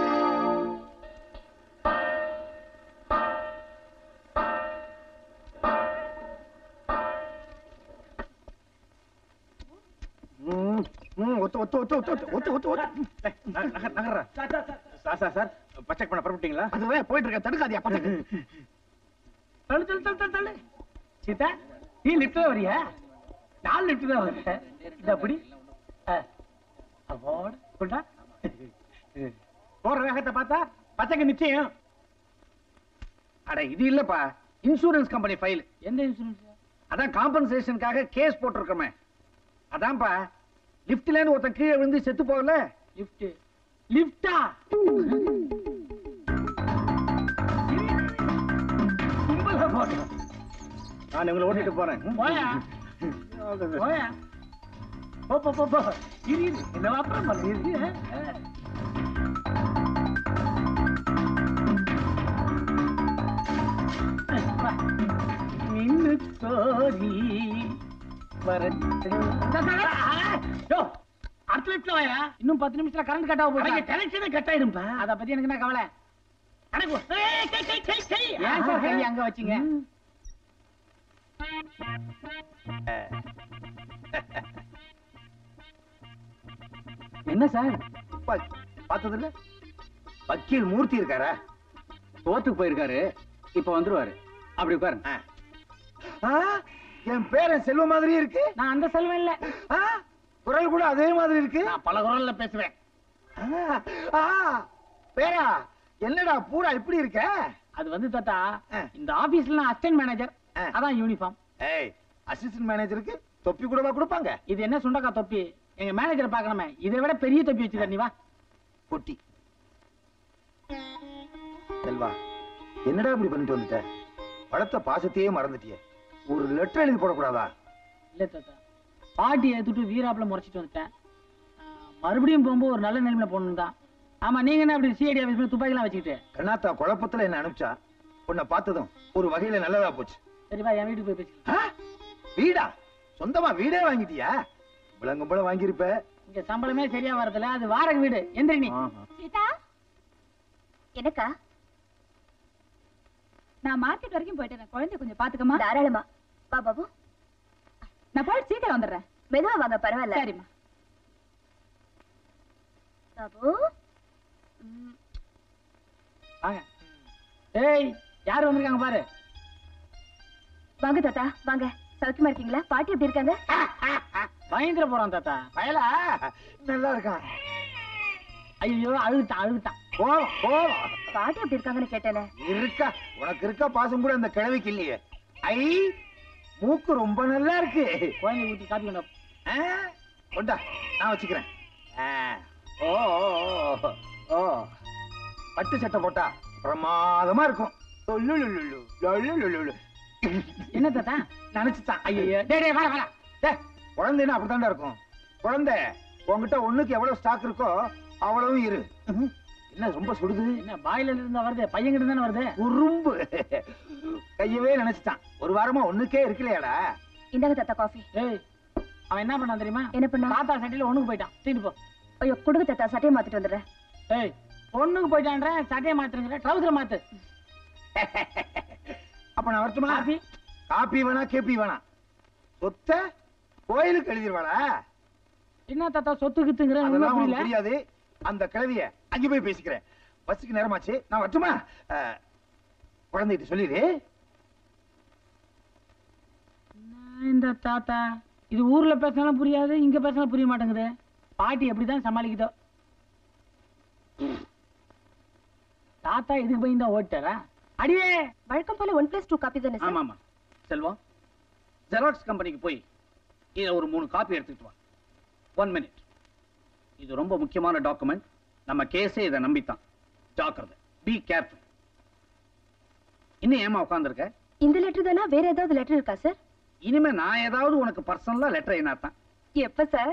ம், ம், ஒத்து ஒத்து ஒத்து ஒத்து ஒத்து ஒத்து ஒத்து ஒத்து ஏய், நக- நகர் நகர்றா சார் சார் சார் பச்சக் பண்ண புறப்பட்டீங்களா அதுவே போயிட்டு இருக்க தடுக்காதியா பச்சைக்கு தள்ளு தள்ளு தள்ளு தள்ளு தள்ளு சீதா நீ லிப்ட்ல வரியா நான் லிப்ட் தான் வரேன் இந்த அப்படி அவார்டு கொண்டா போற வேகத்தை பார்த்தா பச்சைக்கு நிச்சயம் அட இது இல்லப்பா இன்சூரன்ஸ் கம்பெனி ஃபைல் எந்த இன்சூரன்ஸ் அதான் காம்பன்சேஷனுக்காக கேஸ் போட்டிருக்கோமே அதான்ப்பா லிப்ட்ல இருந்து ஒருத்தன் கீழே விழுந்து செத்து போகல லிஃப்ட் லிஃப்டா கும்பல போட்டோம் நான் உங்களை ஓட்டிட்டு போறேன் போயா போயா போ போ போ போ இரு இரு என்ன அப்புறம் பண்ணு இரு இரு. வா. நின்னு கோரி வரட்டு யோ, அடுத்த லிஃப்ட்ல வாயா இன்னும் பத்து நிமிஷத்துல கரண்ட் கட் ஆக போகுது கனெக்ஷனே கட் ஆயிடும்பா அத பத்தி எனக்கு என்ன கவலை கணக்கு ஏய், கை, கை, கை, கை. ஏன் சார் கை அங்க வச்சீங்க என்ன சார் பார்த்தது இல்ல வக்கீல் மூர்த்தி இருக்காரா தோத்துக்கு போயிருக்காரு இப்ப வந்துருவாரு அப்படி உட்காருங்க ஆ, என் பேரன் செல்வ மாதிரி இருக்கு நான் அந்த செல்வம் இல்ல ஆ, குரல் கூட அதே மாதிரி இருக்கு நான் பல குரல்ல பேசுவேன் ஆ, ஆ, பேரா என்னடா பூரா இப்படி இருக்க அது வந்து தாத்தா ஆ. இந்த ஆபீஸ்ல நான் அசிஸ்டன்ட் மேனேஜர் ஆ. அதான் யூனிஃபார்ம் ஏய் அசிஸ்டன்ட் மேனேஜருக்கு தொப்பி கூடவா கொடுப்பாங்க இது என்ன சுண்டக்கா தொப்பி எங்க மேனேஜரை பார்க்கணுமே இதை விட பெரிய தொப்பி வச்சுக்க நீ வா பொட்டி செல்வா என்னடா இப்படி பண்ணிட்டு வந்துட்ட வளர்த்த பாசத்தையே மறந்துட்டியே ஒரு லெட்டர் எழுதி போடக்கூடாதா இல்ல தாத்தா பாட்டி ஏத்துட்டு வீராப்புல முறைச்சிட்டு வந்துட்டேன் ஆ, மறுபடியும் போகும்போது ஒரு நல்ல நிலைமையில போகணும் தான் ஆமா நீங்க என்ன அப்படி சிஐடி ஆபீஸ்ல துப்பாக்கிலாம் வச்சுக்கிட்டு கண்ணாத்தா குழப்பத்துல என்ன அனுப்பிச்சா உன்னை பார்த்ததும் ஒரு வகையில நல்லதா போச்சு சரி வா என் வீட்டுக்கு போய் பேசி ஆ? வீடா சொந்தமா வீடே வாங்கிட்டியா விலங்கும்பளம் வாங்கியிருப்ப இங்க சம்பளமே சரியா வரதில்ல அது வாடகை வீடு எந்திரி நீ சீதா எனக்கா நான் மார்க்கெட் வரைக்கும் போயிட்டேன் குழந்தை கொஞ்சம் பாத்துக்கமா தாராளமா வா பாபு நான் போயிட்டு சீக்கிரம் வந்துடுறேன் மெதுவா வாங்க பரவாயில்ல சரிம்மா பாபு வாங்க ஏய் யார் வந்திருக்காங்க பாரு வாங்க தாத்தா வாங்க சௌக்கியமா இருக்கீங்களா பாட்டி எப்படி இருக்காங்க பயந்துட போறான் தாத்தா பயலா நல்லா இருக்கான் ஐயோ அழுகுட்டான் அழுகுட்டான் போவோம் போவோம் பாட்டி எப்படி இருக்காங்கன்னு கேட்டேனே இருக்கா உனக்கு இருக்க பாசம் கூட அந்த கிழவிக்கு இல்லையே ஐ மூக்கு ரொம்ப நல்லா இருக்கு குழந்தை ஊத்தி காப்பி கொண்டா ஆ, கொண்டா நான் வச்சுக்கிறேன் ஆ, ஓ ஓ, ஓ, ஓ பட்டு சட்டை போட்டா பிரமாதமா இருக்கும் லுலுலுலு, லுலுலுலு. என்ன தாத்தா நினைச்சுட்டான் ஐயோ டேய் டேய் வாடா வாடா டேய், குழந்தைன்னா அப்படித்தான்டா இருக்கும் குழந்தை உன்கிட்ட ஒண்ணுக்கு எவ்வளவு ஸ்டாக் இருக்கோ அவ்வளவு இரு ம்ஹும். என்ன ரொம்ப சுடுது என்ன பாயில இருந்தா வருது பையன் கிட்ட தானே வருது உரும்பு கையவே நினைச்சுட்டான் ஒரு வாரமா ஒண்ணுக்கே இருக்கலையாடா இந்தாங்க தாத்தா காஃபி ஏய் அவன் என்ன பண்ணான் தெரியுமா என்ன பண்ணா தாத்தா சட்டையில ஒண்ணுக்கு போயிட்டான் தூக்கிட்டு போ ஐயோ கொடுங்க தாத்தா சட்டையை மாத்திட்டு வந்துடுறேன் ஏய் ஒண்ணுக்கு போயிட்டான்ற சட்டையை மாத்துறங்கிற ட்ரௌசர் மாத்து அப்ப நான் வரட்டுமா காபி காப்பி வேணா கேப்பி வேணா சொத்த கோயிலுக்கு எழுதிருவாடா என்ன தாத்தா சொத்து கித்துங்கிற ஒண்ணும் அதெல்லாம் உனக்கு புரியல புரியாது அந்த கிழவிய அங்க போய் பேசிக்கிறேன் பஸ்ஸுக்கு நேரமாச்சு நான் வரட்டுமா அஹ், குழந்தைகிட்ட சொல்லிடு என்ன இந்த தாத்தா இது ஊர்ல பேசினாலும் புரியாது இங்க பேசினாலும் புரிய மாட்டேங்குது பாட்டி எப்படிதான் சமாளிக்குதோ தாத்தா இதுக்கு போய் தான் ஓட்டாரா அடியே வழக்கம் போல ஒன் பிளஸ் டூ காப்பி தானே சார் ஆமாமா செல்வம் ஜெராக்ஸ் கம்பெனிக்கு போய் இதுல ஒரு மூணு காப்பி எடுத்துட்டு வா ஒன் மினிட் இது ரொம்ப முக்கியமான டாக்குமெண்ட் நம்ம கேஸே இதை நம்பித்தான் ஜாக்கிரதை பி கேர்ஃபுல் இன்னும் ஏமா உட்காந்துருக்க இந்த லெட்டர் தானா வேற ஏதாவது லெட்டர் இருக்கா சார் இனிமே நான் ஏதாவது உனக்கு பர்சனலா லெட்டர் என்னாத்தான் எப்ப சார்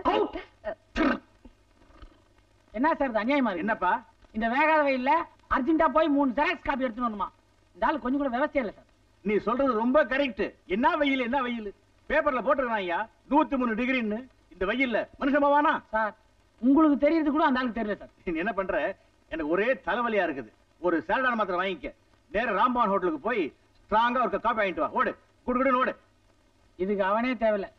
என்ன சார் இது அநியாயமா இருக்கு என்னப்பா இந்த வேகாத வெயில்ல அர்ஜென்ட்டா போய் மூணு ஜெராக்ஸ் காப்பி எடுத்துட்டு வரணுமா இந்த ஆள் கொஞ்சம் கூட விவசாயம் இல்ல சார் நீ சொல்றது ரொம்ப கரெக்ட் என்ன வெயில் என்ன வெயில் பேப்பர்ல போட்டிருக்கான் ஐயா நூத்தி மூணு டிகிரின்னு இந்த வெயில்ல மனுஷமாவானா சார் உங்களுக்கு தெரியறது கூட அந்த ஆளுக்கு தெரியல சார் நீ என்ன பண்ற எனக்கு ஒரே தலைவலியா இருக்குது ஒரு சேலடான மாத்திரம் வாங்கிக்க நேரா ராம்பான் ஹோட்டலுக்கு போய் ஸ்ட்ராங்கா ஒரு காப்பி வாங்கிட்டு வா ஓடு குடு குடுன்னு ஓடு இதுக்கு அவனே தேவையில்ல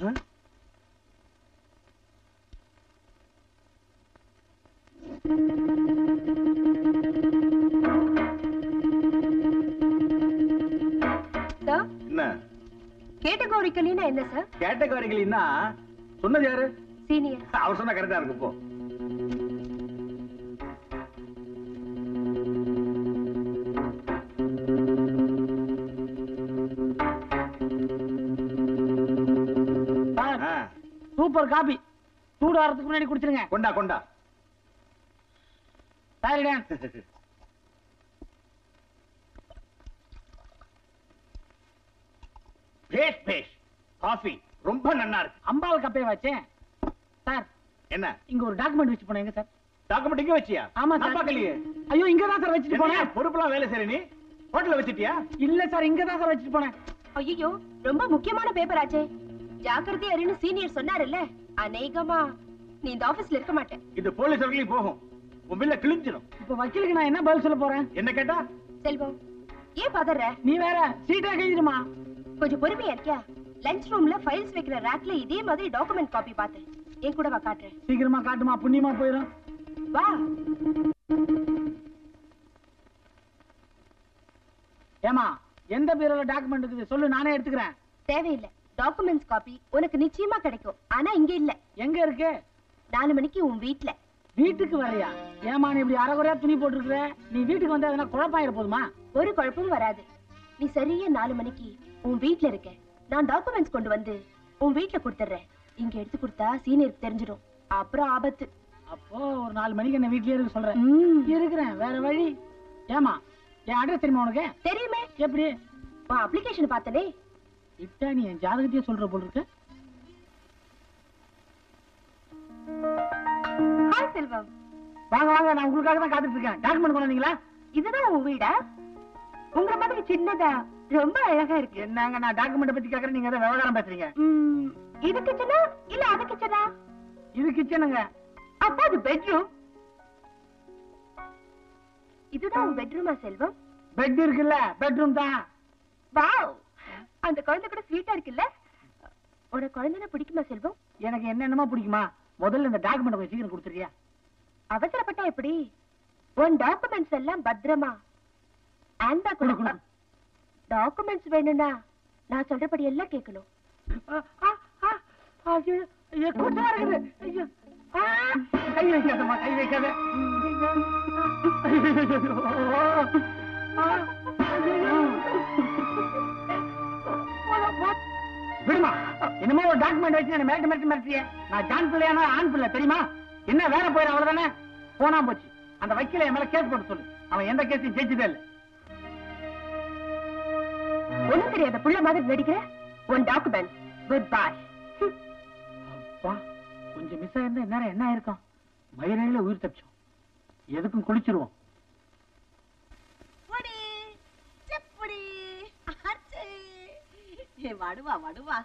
சார் என்ன கேட்டகோரிக்கலினா என்ன சார் கேட்டகாரிகள்னா சொன்னது யாரு சீனியர் அவர் சொன்னா கரெக்டா இருக்கு போ சார் ஆ, சூப்பர் காபி சூடு வரதுக்கு முன்னாடி குடிச்சிருங்க கொண்டா கொண்டா சாரிடா பேஷ் பேஷ் காஃபி ரொம்ப நன்னா இருக்கு அம்பாள் கப்பைய வச்சேன் சார் என்ன இங்க ஒரு டாக்குமெண்ட் வச்சு போனேன் எங்க சார் டாக்குமெண்ட் இங்க வச்சியா ஆமா நான் சார் பார்க்கலையே ஐயோ இங்க தான் சார் வச்சுட்டு என்ன போனேன் பொறுப்புலாம் வேலை செய்ற நீ ஹோட்டல்ல வச்சிட்டியா இல்ல சார் இங்க தான் சார் வச்சுட்டு போனேன் ஐயோ ரொம்ப முக்கியமான பேப்பர் ஆச்சே ஜாக்கிரதை அறின்னு சீனியர் சொன்னாருல்ல அநேகமா நீ இந்த ஆபீஸ்ல இருக்க மாட்டேன் இது போலீஸ் வரைக்கும் போகும் உன் பில்ல கிழிஞ்சிடும் இப்ப வக்கீலுக்கு நான் என்ன பதில் சொல்ல போறேன் என்ன கேட்டா செல்வம் ஏன் பதற நீ வேற சீட்டா கழிஞ்சிருமா கொஞ்சம் பொறுமையா இருக்கியா லஞ்ச் ரூம்ல ஃபைல்ஸ் வைக்கிற ரேக்ல இதே மாதிரி டாக்குமெண்ட் காப்பி பார்த்தேன் என் கூட வா காட்டுறேன் சீக்கிரமா காட்டுமா புண்ணியமா போயிடும் வா ஏமா எந்த பீரோல டாக்குமெண்ட் இருக்குது சொல்லு நானே எடுத்துக்கிறேன் தேவையில்லை டாக்குமெண்ட்ஸ் காப்பி உனக்கு நிச்சயமா கிடைக்கும் ஆனா இங்க இல்ல எங்க இருக்கு நாலு மணிக்கு உன் வீட்ல வீட்டுக்கு வரையா ஏமா நீ இப்படி அரைகுறையா துணி போட்டுருக்குற நீ வீட்டுக்கு வந்தா எதனா குழப்பாயிர போதுமா ஒரு குழப்பமும் வராது நீ சரியா நாலு மணிக்கு உன் வீட்ல இருக்க நான் டாக்குமெண்ட்ஸ் கொண்டு வந்து உன் வீட்ல கொடுத்துறேன் இங்க எடுத்து கொடுத்தா சீனியருக்கு தெரிஞ்சிடும் அப்புறம் ஆபத்து அப்போ ஒரு நாலு மணிக்கு என்ன வீட்லயே இருக்க சொல்றேன் ம், இருக்கிறேன் வேற வழி ஏமா என் அட்ரஸ் தெரியுமா உனக்கு தெரியுமே எப்படி உன் அப்ளிகேஷன் பார்த்தனே விட்டா நீ என் ஜாதகத்தையே சொல்ற போல இருக்கு ஹாய் செல்வம் வாங்க வாங்க நான் உங்களுக்காக தான் காத்துட்டு இருக்கேன் டாக்குமெண்ட் கொண்டு வந்தீங்களா இதுதான் உன் வீடா உங்கள மாதிரி சின்னதா ரொம்ப அழகா இருக்கு என்னங்க நான் டாக்குமெண்ட் பத்தி கேக்குறேன் நீங்க ஏதோ விவகாரம் பேசுறீங்க ம், இது கிச்சனா இல்ல அது கிச்சனா இது கிச்சனுங்க அப்ப அது பெட்ரூம் இதுதான் உன் பெட்ரூமா செல்வம் பெட் இருக்குல்ல பெட்ரூம் தான் வாவ் அந்த குழந்தை கூட ஸ்வீட்டா இருக்குல்ல உனக்கு குழந்தைனா பிடிக்குமா செல்வம் எனக்கு என்னென்னமோ பிடிக்குமா முதல்ல இந்த டாக்குமெண்ட் கொஞ்சம் சீக்கிரம் கொடுத்துறியா அவசரப்பட்டா எப்படி உன் டாக்குமெண்ட்ஸ் எல்லாம் பத்திரமா ஆண்டா கொடு, கூட கொடு. டாக்குமெண்ட்ஸ் வேணும்னா நான் சொல்றபடி எல்லாம் கேட்கணும் ஆ, ஆ, ஆ, ஐயோ, ஐயோ, கூட்டமா இருக்குது ஐயோ ஆ, கை வைக்காதம்மா கை வைக்காத விடுமா என்னமோ ஒரு டாக்குமெண்ட் வச்சு என்ன மிரட்டு மிரட்டு மிரட்டிய நான் ஜான் பிள்ளையானா ஆண் பிள்ளை தெரியுமா என்ன வேலை போயிடும் அவ்வளவுதானே போனா போச்சு அந்த வக்கீல என் மேல கேஸ் போட்டு சொல்லு அவன் எந்த கேஸையும் ஜெயிச்சதே இல்லை ஒண்ணும் தெரியாத புள்ள மாதிரி நடிக்கிற உன் டாக்குமெண்ட் குட் பாய் அப்பா கொஞ்சம் மிஸ் ஆயிருந்தா நேரம் என்ன ஆயிருக்கும் மயிரில உயிர் தப்பிச்சோம் எதுக்கும் குளிச்சிருவோம் பொடி செப்பொடி அச்சே ஏ வடுவா வடுவா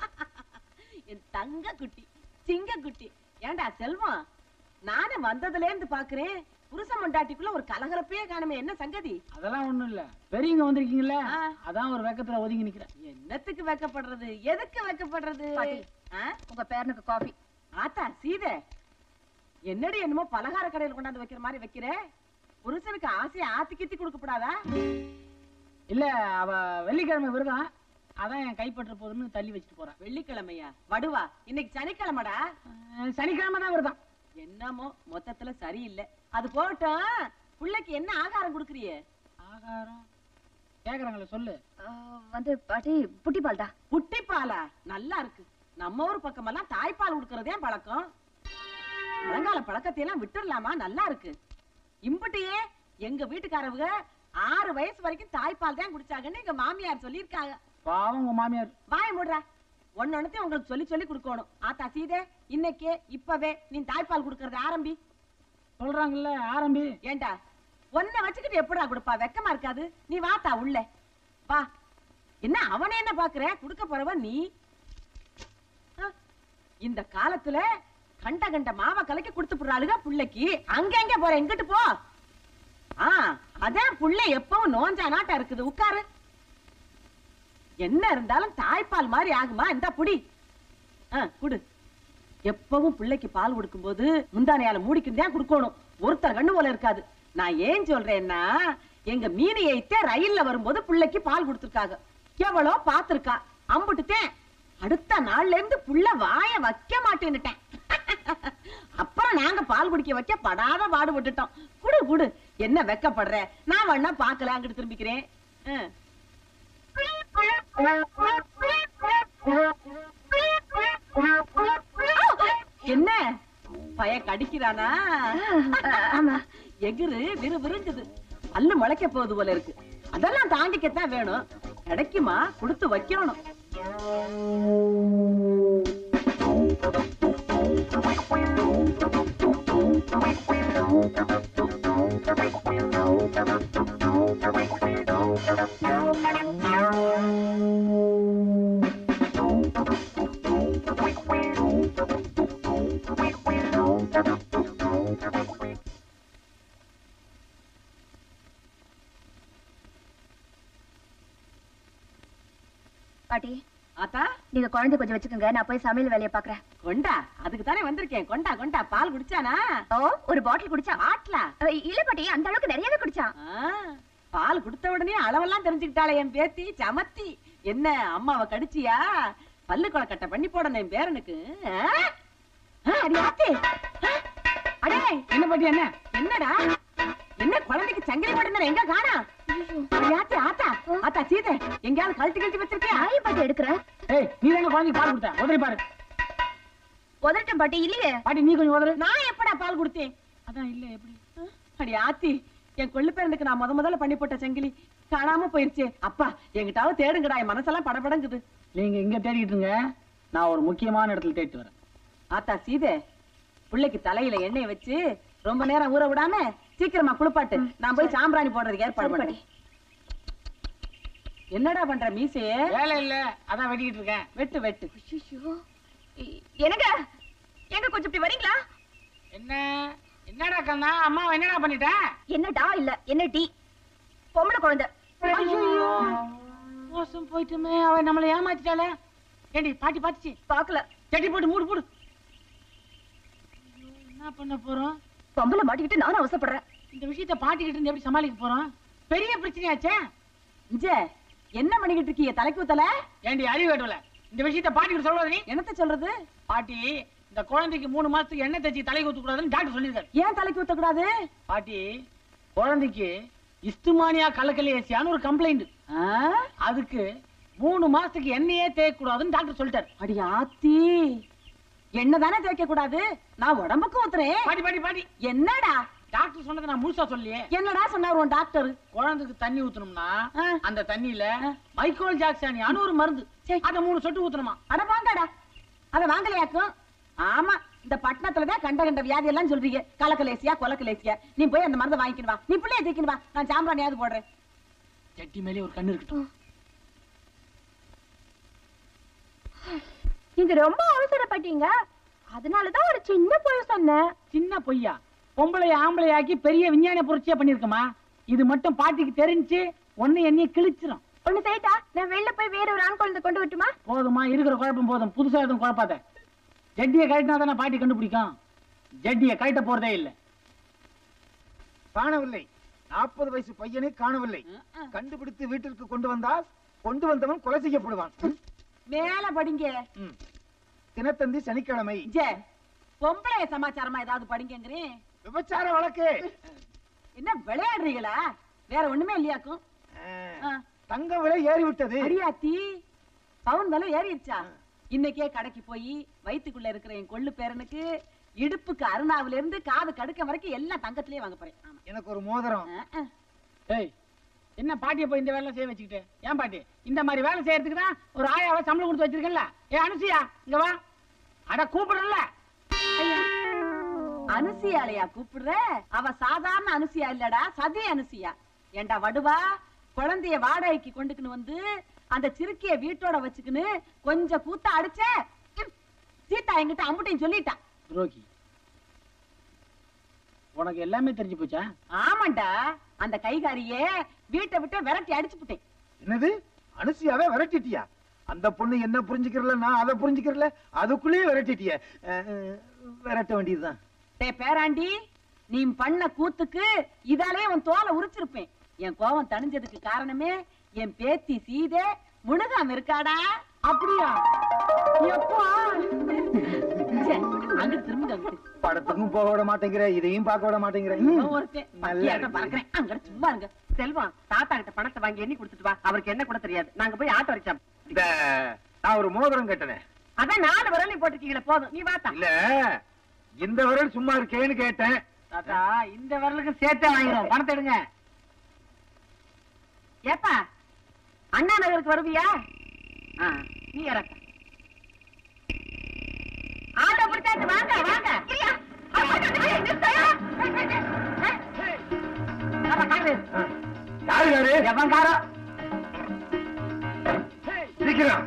என் தங்க குட்டி சிங்க குட்டி ஏண்டா செல்வம் நானே வந்ததுல இருந்து பாக்குறேன் புருஷ மண்டாட்டிக்குள்ள ஒரு கலகலப்பே காணுமே என்ன சங்கதி அதெல்லாம் ஒண்ணும் இல்ல பெரியவங்க வந்திருக்கீங்கல்ல அதான் ஒரு வெக்கத்துல ஒதுங்கி நிக்கிறேன் என்னத்துக்கு வெக்கப்படுறது எதுக்கு வெக்கப்படுறது பாட்டி. ஆ? உங்க பேரனுக்கு காஃபி ஆத்தா சீதை என்னடி என்னமோ பலகார கடையில் கொண்டாந்து வைக்கிற மாதிரி வைக்கிற புருஷனுக்கு ஆசையை ஆத்தி கித்தி கொடுக்கப்படாதா இல்ல அவ வெள்ளிக்கிழமை விரதம் அதான் என் கைப்பற்ற போதுன்னு தள்ளி வச்சுட்டு போறேன் வெள்ளிக்கிழமையா வடுவா இன்னைக்கு சனிக்கிழமைடா அஹ் சனிக்கிழமை தான் விரதம் என்னமோ மொத்தத்துல சரியில்லை அது போகட்டும் பிள்ளைக்கு என்ன ஆகாரம் குடுக்குறியே ஆகாரம் கேக்குறாங்களே சொல்லு வந்து பாட்டி புட்டி பால் தான் புட்டி பாலா நல்லா இருக்கு நம்ம ஊர் பக்கமெல்லாம் தாய்ப்பால் கொடுக்கறதே பழக்கம் பழங்கால பழக்கத்தை எல்லாம் விட்டுறலாமா நல்லா இருக்கு இம்புட்டியே எங்க வீட்டுக்காரவங்க ஆறு வயசு வரைக்கும் தாய்ப்பால் தான் குடிச்சாங்கன்னு எங்க மாமியார் சொல்லியிருக்காங்க பாவம் உங்க மாமியார் வாய மூடுறா ஒன்னொன்னத்தையும் உங்களுக்கு சொல்லி சொல்லி கொடுக்கணும் ஆத்தா சீதே இன்னைக்கே இப்பவே நீ தாய்ப்பால் குடுக்கறத ஆரம்பி சொல்றாங்கல்ல ஆரம்பி ஏண்டா ஒன்ன வச்சுக்கிட்டு எப்படா கொடுப்பா வெக்கமா இருக்காது நீ வாத்தா உள்ள வா என்ன அவனே என்ன பாக்குற குடுக்க போறவ நீ ஆ, இந்த காலத்துல கண்ட கண்ட மாவ கலக்கி கொடுத்து போடுறாளுக புள்ளைக்கு அங்க எங்க போற எங்கிட்டு போ ஆ அதான் புள்ள எப்பவும் நோஞ்சா நாட்டா இருக்குது உட்காரு என்ன இருந்தாலும் தாய்ப்பால் மாதிரி ஆகுமா இந்த புடி ஆ, குடு எப்பவும் பிள்ளைக்கு பால் கொடுக்கும்போது முந்தானையால மூடிக்கிட்டு தான் கொடுக்கணும் ஒருத்தர் கண்ணு போல இருக்காது நான் ஏன் சொல்றேன்னா எங்க மீனி ஐத்தே ரயில்ல வரும்போது பிள்ளைக்கு பால் கொடுத்திருக்காங்க எவ்வளோ பாத்திருக்கா அம்புட்டுட்டேன் அடுத்த நாள்ல இருந்து புள்ள வாய வைக்க மாட்டேன்னுட்டேன் அப்புறம் நாங்க பால் குடிக்க வைக்க படாத பாடுபட்டுட்டோம் குடு குடு என்ன வெக்கப்படுற நான் வேணா பாக்கல அங்கிட்டு திரும்பிக்கிறேன் ஆ. என்ன பய கடிக்கிறானா ஆமா எகிரு விறு விருங்குது அல்லு முளைக்க போகுது போல இருக்கு அதெல்லாம் தாண்டிக்கத்தான் வேணும் கிடைக்குமா கொடுத்து வைக்கணும் பாட்டி ஆத்தா நீங்க குழந்தை கொஞ்சம் வச்சுக்கோங்க நான் போய் சமையல் வேலையை பாக்குறேன் கொண்டா அதுக்கு தானே வந்திருக்கேன் கொண்டா கொண்டா பால் குடிச்சானா ஓ ஒரு பாட்டில் குடிச்சான் ஆட்லா இல்ல பாட்டி அந்த அளவுக்கு நிறையவே குடிச்சான் ஆ, பால் கொடுத்த உடனே அளவெல்லாம் தெரிஞ்சுக்கிட்டாளே என் பேத்தி சமத்தி என்ன அம்மாவை கடிச்சியா பல்லு கொலக்கட்டை பண்ணி போடணும் என் பேரனுக்கு ஆ? ஆ, அடி ஆத்தி. ஆ, அடே என்ன பாட்டி என்ன என்னடா என்ன குழந்தைக்கு சங்கிலி போட்டு எங்க காணா அடி ஆத்தி ஆத்தா ஆத்தா சீதை எங்கேயாவது கழட்டி கழட்டி வச்சிருக்கியா ஆய பாட்டி எடுக்கிறேன் ஏய் நீ தானே குழந்தைக்கு பால் கொடுத்த உதறி பாரு உதட்டேன் பாட்டி இல்லையே பாட்டி நீ கொஞ்சம் உதறு நான் எப்படா பால் கொடுத்தேன் அதான் இல்ல எப்படி அடி ஆத்தி என் கொள்ளு பேரனுக்கு நான் முத முதல்ல பண்ணி போட்ட சங்கிலி காணாம போயிருச்சே அப்பா எங்கிட்டாவது தேடுங்கடா என் மனசெல்லாம் படபடங்குது நீங்க இங்க தேடிட்டு இருங்க நான் ஒரு முக்கியமான இடத்துல தேடிட்டு வரேன் ஆத்தா சீதே பிள்ளைக்கு தலையில எண்ணெய் வச்சு ரொம்ப நேரம் ஊற விடாம சீக்கிரமா குளிப்பாட்டு நான் போய் சாம்பிராணி போடுறதுக்கு ஏற்பாடு சரி, பண்ணேன் என்னடா பண்ற மீசையே வேலை இல்ல அதான் வெட்டிக்கிட்டு இருக்கேன் வெட்டு வெட்டு என்னங்க எங்க கொஞ்சம் இப்படி வரீங்களா என்ன என்னடா கண்ணா அம்மா என்னடா பண்ணிட்ட என்னடா இல்ல என்ன டீ பொம்பளை குழந்தை ஐயோ மோசம் போயிட்டுமே அவ நம்மளை ஏமாத்திட்டாளே ஏண்டி பாட்டி பாத்துச்சு பாக்கல செட்டி போட்டு மூடு போடு ஐயோ, என்ன பண்ண போறோம் பொம்பளை மாட்டிக்கிட்டு நானும் அவசரப்படுறேன் இந்த விஷயத்த பாட்டிக்கிட்டு இருந்து எப்படி சமாளிக்க போறோம் பெரிய பிரச்சனையாச்சே இஞ்ச என்ன பண்ணிக்கிட்டு இருக்கீங்க தலைக்கு ஊத்தல ஏண்டி அறிவு வேட்டுல இந்த விஷயத்த பாட்டிக்கிட்ட சொல்றது நீ என்னத்த சொல்றது பாட்டி இந்த குழந்தைக்கு மூணு மாசத்துக்கு எண்ணெய் தேய்ச்சி தலைக்கு ஊத்த கூடாதுன்னு டாக்டர் சொல்லியிருக்காரு ஏன் தலைக்கு ஊத்த கூடாது பாட்டி குழந்தைக்கு இஸ்துமானியா கலக்கலேசியான்னு ஒரு கம்ப்ளைண்ட் அதுக்கு மூணு மாசத்துக்கு எண்ணெயே தேய்க்க கூடாதுன்னு டாக்டர் சொல்லிட்டாரு அடி ஆத்தி என்ன தானே தேய்க்க கூடாது நான் உடம்புக்கு ஊத்துறேன் பாடி பாடி பாடி என்னடா டாக்டர் சொன்னதை நான் முழுசா சொல்லியே என்னடா சொன்னார் உன் டாக்டர் குழந்தைக்கு தண்ணி ஊத்தணும்னா அந்த தண்ணியில மைக்கோல் ஜாக்சானியான்னு ஒரு மருந்து அத மூணு சொட்டு ஊத்தணுமா அட வாங்கடா அத வாங்கலையாக்கும் ஆமா இந்த பட்டணத்துலதான் கண்ட கண்ட வியாதி எல்லாம் சொல்றீங்க கலக்கலேசியா கொலக்கலேசியா நீ போய் அந்த மருந்தை வாங்கிக்கிட்டு வா நீ பிள்ளைய தூக்கின்னு வா நான் சாம்பிராணியாவது போடுறேன் செட்டி மேலே ஒரு கண்ணு இருக்கட்டும் நீங்க ரொம்ப அவசரப்பட்டீங்க அதனாலதான் ஒரு சின்ன பொய் சொன்னேன் சின்ன பொய்யா பொம்பளை ஆம்பளை ஆக்கி பெரிய விஞ்ஞான புரட்சியா பண்ணிருக்கமா இது மட்டும் பாட்டிக்கு தெரிஞ்சு ஒன்னு என்னைய கிழிச்சிரும் ஒண்ணு செய்தா நான் வெளில போய் வேற ஒரு ஆண் குழந்தை கொண்டு விட்டுமா போதுமா இருக்கிற குழப்பம் போதும் புதுசா எதுவும் குழப்பாத ஜட்டியை கழட்டினா தானே பாட்டி கண்டுபிடிக்கும் ஜட்டியை கழட்ட போறதே இல்ல காணவில்லை நாற்பது வயசு பையனை காணவில்லை கண்டுபிடித்து வீட்டிற்கு கொண்டு வந்தால் கொண்டு வந்தவன் கொலை செய்யப்படுவான் ம், மேல படிங்க ம். தினத்தந்தி சனிக்கிழமை ஜே பொம்பளை சமாச்சாரமா ஏதாவது படிங்கிறேன் விபச்சார வழக்கு என்ன விளையாடுறீங்களா வேற ஒண்ணுமே இல்லையாக்கும் ஆ. தங்க விலை ஏறிவிட்டது அடியாத்தி பவுன் விலை ஏறிடுச்சா இன்னைக்கே கடைக்கு போய் வயித்துக்குள்ள இருக்கிற என் கொள்ளு பேரனுக்கு இடுப்புக்கு அருணாவில இருந்து காது கடுக்க வரைக்கும் எல்லாம் தங்கத்திலேயே வாங்க போறேன் ஆமா. எனக்கு ஒரு மோதிரம் ஆ, ஆ. ஏய் என்ன பாட்டியை போய் இந்த வேலை செய்ய வச்சுக்கிட்டு ஏன் பாட்டி இந்த மாதிரி வேலை செய்யறதுக்கு தான் ஒரு ஆயாவை சம்பளம் கொடுத்து வச்சிருக்கல ஏ அனுசியா இங்க வா அட கூப்பிடல அனுசியாலையா கூப்பிடுற அவ சாதாரண அனுசியா இல்லடா சதி அனுசியா ஏண்டா வடுவா குழந்தைய வாடகைக்கு கொண்டுக்குன்னு வந்து அந்த சிறுக்கிய வீட்டோட வச்சுக்கின்னு கொஞ்சம் கூத்த அடிச்ச ம், சீதா என்கிட்ட அம்புட்டையும் சொல்லிட்டா துரோகி உனக்கு எல்லாமே தெரிஞ்சு போச்சா ஆமாண்டா அந்த கைகாரியே வீட்டை விட்டு விரட்டி அடிச்சு புட்டேன் என்னது அனுசியாவே விரட்டிட்டியா அந்த பொண்ணு என்ன புரிஞ்சுக்கிறல நான் அதை புரிஞ்சுக்கிறல அதுக்குள்ளேயே விரட்டிட்டிய அஹ், அஹ், விரட்ட வேண்டியதுதான் டேய் பேராண்டி நீ பண்ண கூத்துக்கு இதாலே உன் தோலை உரிச்சிருப்பேன் என் கோவம் தணிஞ்சதுக்கு காரணமே என் பேத்தி சீதே முழுகாம இருக்காடா அப்படியா எப்பா ச்சே, அங்க திரும்புங்க அங்கிட்டு. படத்துக்கும் போக விட மாட்டேங்கிற இதையும் பார்க்க விட மாட்டேங்கிற ம். இவன் ஒருத்தன் நல்லா பத்தியாட்டம் இருக்கு. பறக்கிறேன் அங்கிட்டு சும்மா இருங்க செல்வம் தாத்தா கிட்ட பணத்தை வாங்கி எண்ணி கொடுத்துட்டு வா அவருக்கு என்ன கூட தெரியாது நாங்க போய் ஆட்டோ ரிக்ஷா இந்த நான் ஒரு மோதிரம் கட்டினே அதான் நாலு விரலையும் போட்டுருக்கீங்களே போதும் நீ வாத்தா இல்ல இந்த விரல் சும்மா இருக்கேன்னு கேட்டேன் தாத்தா இந்த வரலுக்கு சேர்த்தே வாங்கிடும் பணத்தை எடுங்க ஏப்பா அண்ணா நகருக்கு வருவியா ஆ, நீ இறக்க ஆட்டோ பிடிச்சாச்சு வாங்க வாங்க கிரியா, ஆ, ஆட்டோ நிறுத்து, நிறுத்தையா? ஆமா, காரு. யாரு யாரு எவன் காரோ? சீக்கிரம்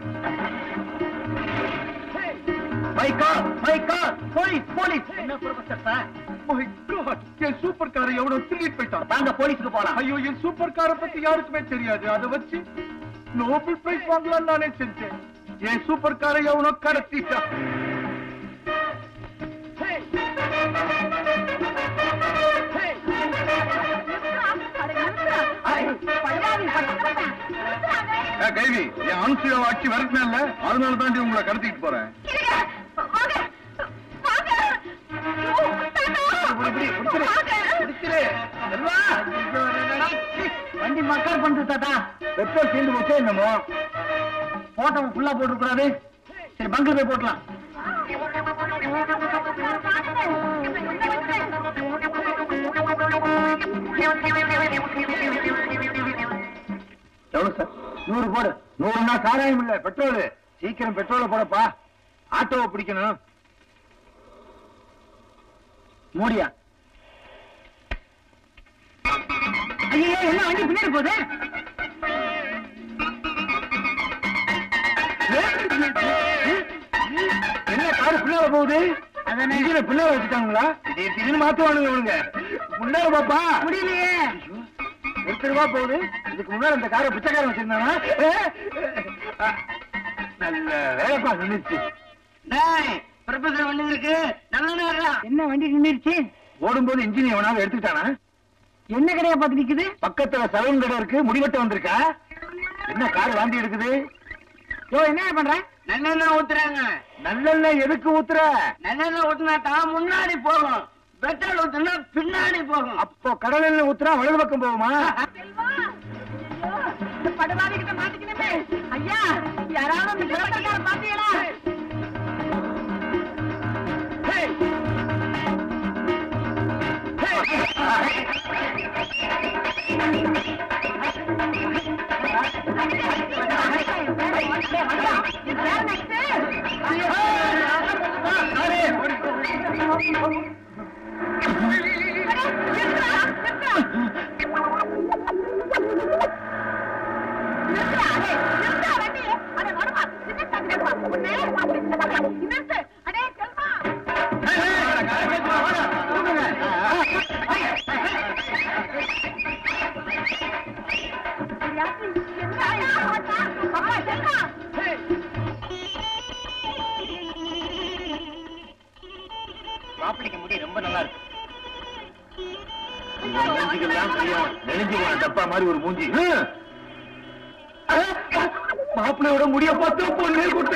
my car my car police police என்ன ப்ரொஃபசர் சார் மை காட் என் சூப்பர் காரை எவனோ திருடிட்டு போயிட்டான் வாங்க போலீஸ்க்கு போலாம் ஐயோ என் சூப்பர் காரை பத்தி யாருக்குமே தெரியாது அதை வச்சு நோபல் பிரைஸ் வாங்கலாம் நானே செஞ்சேன் என் சூப்பர் காரை எவனோ கடத்திட்டான் கைவி என் அனுசூயாவை அடிச்சு விரட்டினல அதனால தாண்டி உங்களை கடத்திட்டு போறேன் வண்டி மக்கார் பண்ணுது தாத்தா பெட்ரோல் தீர்ந்து போச்சே என்னமோ போட்டோ ஃபுல்லா போட்டு கூடாது சரி பங்கில் போய் போட்டலாம் எவ்வளவு சார் நூறு போடு நூறுனா சாராயம் இல்ல பெட்ரோல் சீக்கிரம் பெட்ரோலை போடப்பா ஆட்டோவை பிடிக்கணும் மூடியா ஐயோ என்ன வண்டி பின்னாடி போகுது என்ன காரு பின்னால போகுது இதுல பின்னால வச்சுட்டாங்களா திடீர் திடீர்னு மாத்துவானுங்க இவனுங்க முன்னால பாப்பா முடியலையே எட்டு ரூபா போகுது இதுக்கு முன்னாடி அந்த காரை பிச்சைக்காரன் வச்சிருந்தானா ஏ, ஆ, நல்ல வேலைப்பா நின்றுச்சு ப்ரொஃபசர் வண்டி இருக்கு நல்ல நேரம் என்ன வண்டி நின்றுச்சு ஓடும்போது இன்ஜின் எவனாவது எடுத்துக்கிட்டானா என்ன கடையா பார்த்து நிக்குது பக்கத்துல சலூன் கடை இருக்கு முடிவெட்ட வந்திருக்கா என்ன கார் வாந்தி எடுக்குது யோ என்ன பண்ற நல்லெண்ணெய் ஊத்துறாங்க நல்லெண்ணெய் எதுக்கு ஊத்துற நல்லெண்ணெய் ஊத்துனா தான் முன்னாடி போகும் பெட்ரோல் ஊத்துனா பின்னாடி போகும் அப்போ கடலில் ஊத்துனா வலது பக்கம் போகுமா படுவாதி கிட்ட மாட்டிக்கணுமே ஐயா யாராவது அந்த கிழமைக்கார பாத்தீங்களா மாப்பிளைக்கு முடி ரொம்ப நல்லா இருக்கு மூஞ்சிக்கெல்லாம் தெரியும் நெளிஞ்சு போன டப்பா மாதிரி ஒரு மூஞ்சி மாப்பிள்ளையோட முடிய பார்த்து பொண்ணு கூட்டு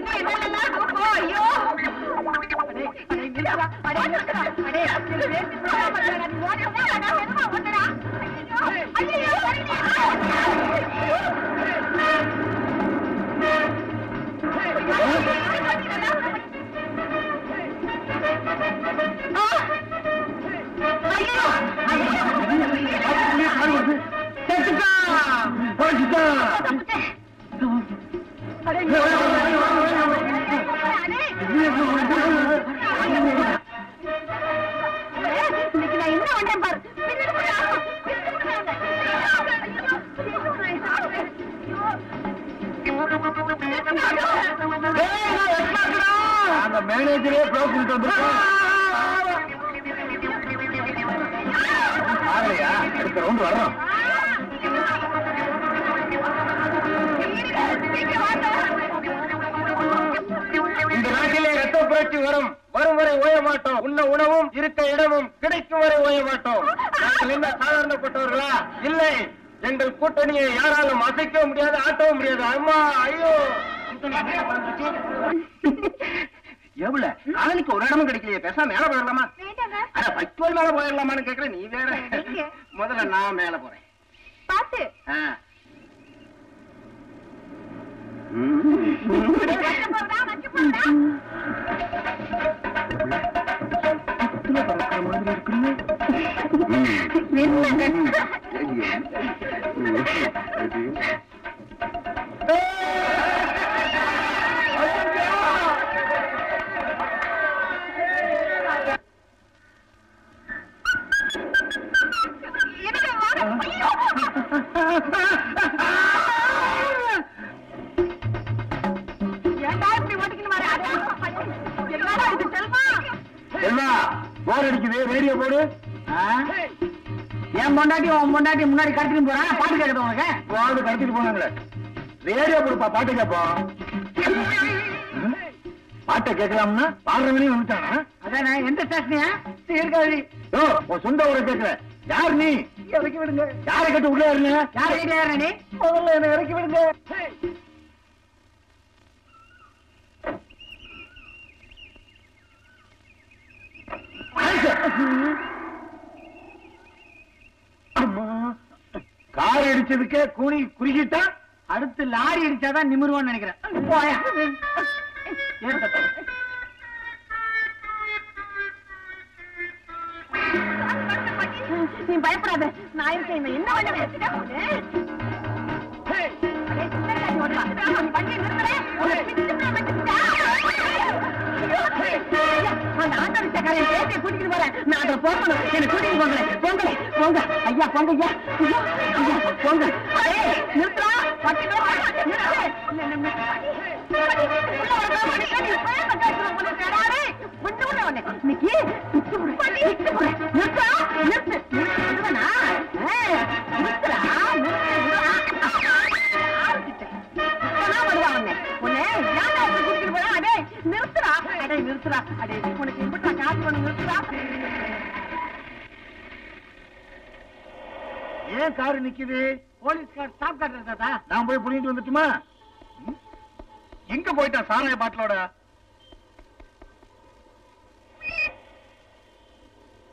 இன்னைக்கு நான் என்ன வந்தேன் பாரு நாங்க மேனேஜரே க்ளோஸ் பண்ணிட்டு வந்திருக்கோம் ஆகலையா அடுத்த ரவுண்ட் வர்றோம் இந்த நாட்டிலே ரத்த புரட்சி வரும் வரும் வரை ஓய மாட்டோம் உண்ண உணவும் இருக்க இடமும் கிடைக்கும் வரை ஓய மாட்டோம் நாங்கள் என்ன சாதாரணப்பட்டவர்களா இல்லை எங்கள் கூட்டணியை யாராலும் அசைக்கவும் முடியாது ஆட்டவும் முடியாது அம்மா ஐயோ எவ்வளவு காலனிக்கு ஒரு இடமும் கிடைக்கலையே பேசாம மேல போயிடலாமா அட பக்துவல் மேல போயிடலாமான்னு கேக்குற நீ வேற முதல்ல நான் மேல போறேன் பாத்து ஆ. ஏன்டா இப்படி ஓட்டிக்கிட்டு வர என்னடா இது செல்வா செல்வா போர் அடிக்குது ரேடியோ போடு என் பொண்டாட்டி உன் பொண்டாட்டி முன்னாடி கடத்திட்டு போறான் பாட்டு கேட்குது உனக்கு வாடு கடத்திட்டு போனாங்களே ரேடியோ போடுப்பா பாட்டு கேட்போம் பாட்டை கேட்கலாம்னா பாடுறவனே வந்துட்டானா அதானே எந்த ஸ்டேஷனியா சீர்காழி ஓ உன் சொந்த ஊரை கேட்கல யார் நீ இறக்கி விடுங்க யாரை கேட்டு உள்ள இருங்க யார் வீட்டுல ஏற நீ முதல்ல என்ன இறக்கி விடுங்க அம்மா கார் அடிச்சதுக்கே கூனி குறுகிட்டா அடுத்து லாரி அடிச்சாதான் நிமிருவான்னு நினைக்கிறேன் போயா ஏன் நீ பயப்படாத நான் இருக்கேன் இவன் என்ன பண்ண வச்சுட்டா உன்னை? அடே, சின்னக்காரி ஓடுவா. நீ வண்டியை நிறுத்துறே, உன்னை பிடிச்சு போய் வச்சுட்டா. ஐயா, அந்த ஆட்டோ ரிக்ஷாக்காரன் என் பேத்தியை கூட்டிட்டு போறேன். நான் அதுல போகணும். என்னை கூட்டிட்டு போங்களேன். போங்களேன், போங்க. ஐயா, போங்க ஐயா. ஐயா, ஐயா, போங்க. அடே, நிறுத்துடா. வண்டியில வா. நிறுத்து. என்ன, என்ன, அடி, அடி, உள்ள வரதா, மனுஷன், நீ பயமா காட்டுற போல இருக்கேடா, டேய். விட்டு விடு அவனை. இன்னைக்கு விட்டு விடு. விட்டு விடு. நிறுத்துடா. நிறுத்து. நிறுத்து, விடுவேனா? ஆ, நிறுத்துடா. நிறுத்து, விடுடா. யாருக்கிட்ட? இப்பதான் வருவான் அவன். உன்னை ஏன்டா இப்படி கூட்டிட்டு போற? அடே, நிறுத்துடா. அடே, நிறுத்துடா. அடே, உனக்கு இம்புட்டு நான் காசு வேணும், நிறுத்துடா. ஏன் கார் நிக்குது போலீஸ்கார் ஸ்டாப் காட்டுறது தாத்தா நான் போய் புடிங்கிட்டு வந்துட்டுமா ம்? எங்க போயிட்டான் சாராய பாட்டிலோட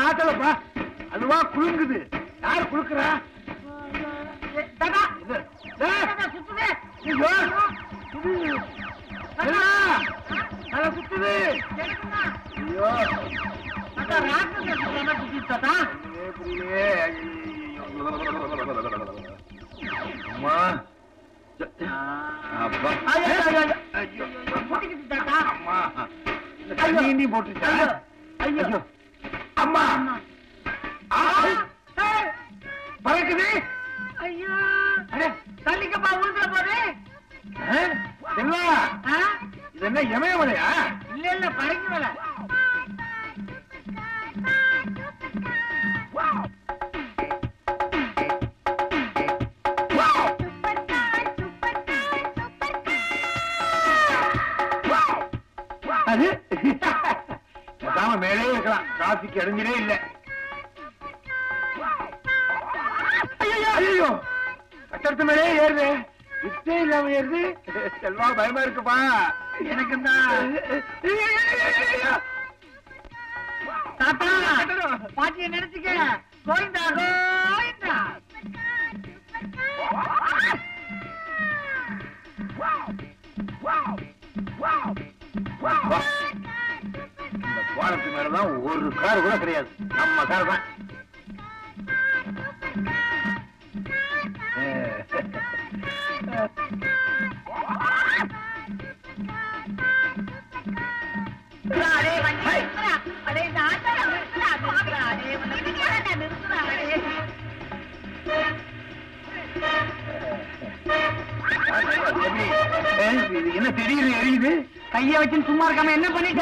ஆட்டலப்பா அதுவா குலுங்குது யாரு குலுக்குறா தாத்தா இது. டேய், சுத்துது ஐயோ, இது. என்னடா? தலை சுத்துது ஐயோ தாத்தா ராட்சச சுத்துற மாதிரி சுத்திட்டு தாத்தா ஒண்ணுமே புரியலையே. அம்மா அப்பா ஐயோ, ஐயோ, ஐயோ. ஐயோ முட்டிக்கிட்டு தாத்தா அம்மா இந்த தண்ணி கிண்ணி போட்டுருச்சா ஐயோ, ஐயோ. ஐயோ அம்மா ஆ, ஏய், பறக்குது ஐயோ அடே, தள்ளிக்கப்பா உழுதுற போது ஆ, செல்வா ஆ? இது என்ன இமயமலையா இல்ல இல்ல பறக்கி மேல அது பேசாம மேலே இருக்கலாம் டிராபிக் இடைஞ்சலே இல்ல ஐயோ ஐயோ கட்டடத்து மேலே ஏறுது விட்டே இல்லாம ஏறுது செல்வா பயமா இருக்குப்பா எனக்கு தான் தாத்தா பாட்டிய நினைச்சுக்க கோயிந்தா கோயிந்தா இந்த பாலத்து மேலதான் ஒரு கார் கூட கிடையாது நம்ம கார் தான் அடே வண்டி நிறுத்துறா. அடே இந்த ஆட்டோல நிறுத்துறா, நிறுத்துறா. அடே நிறுத்துறா, நிறுத்துறா, அடே. ஏய், இது என்ன திடீர்னு எரியுது கைய வச்சு சும்மா இருக்காம என்ன பண்ணிட்ட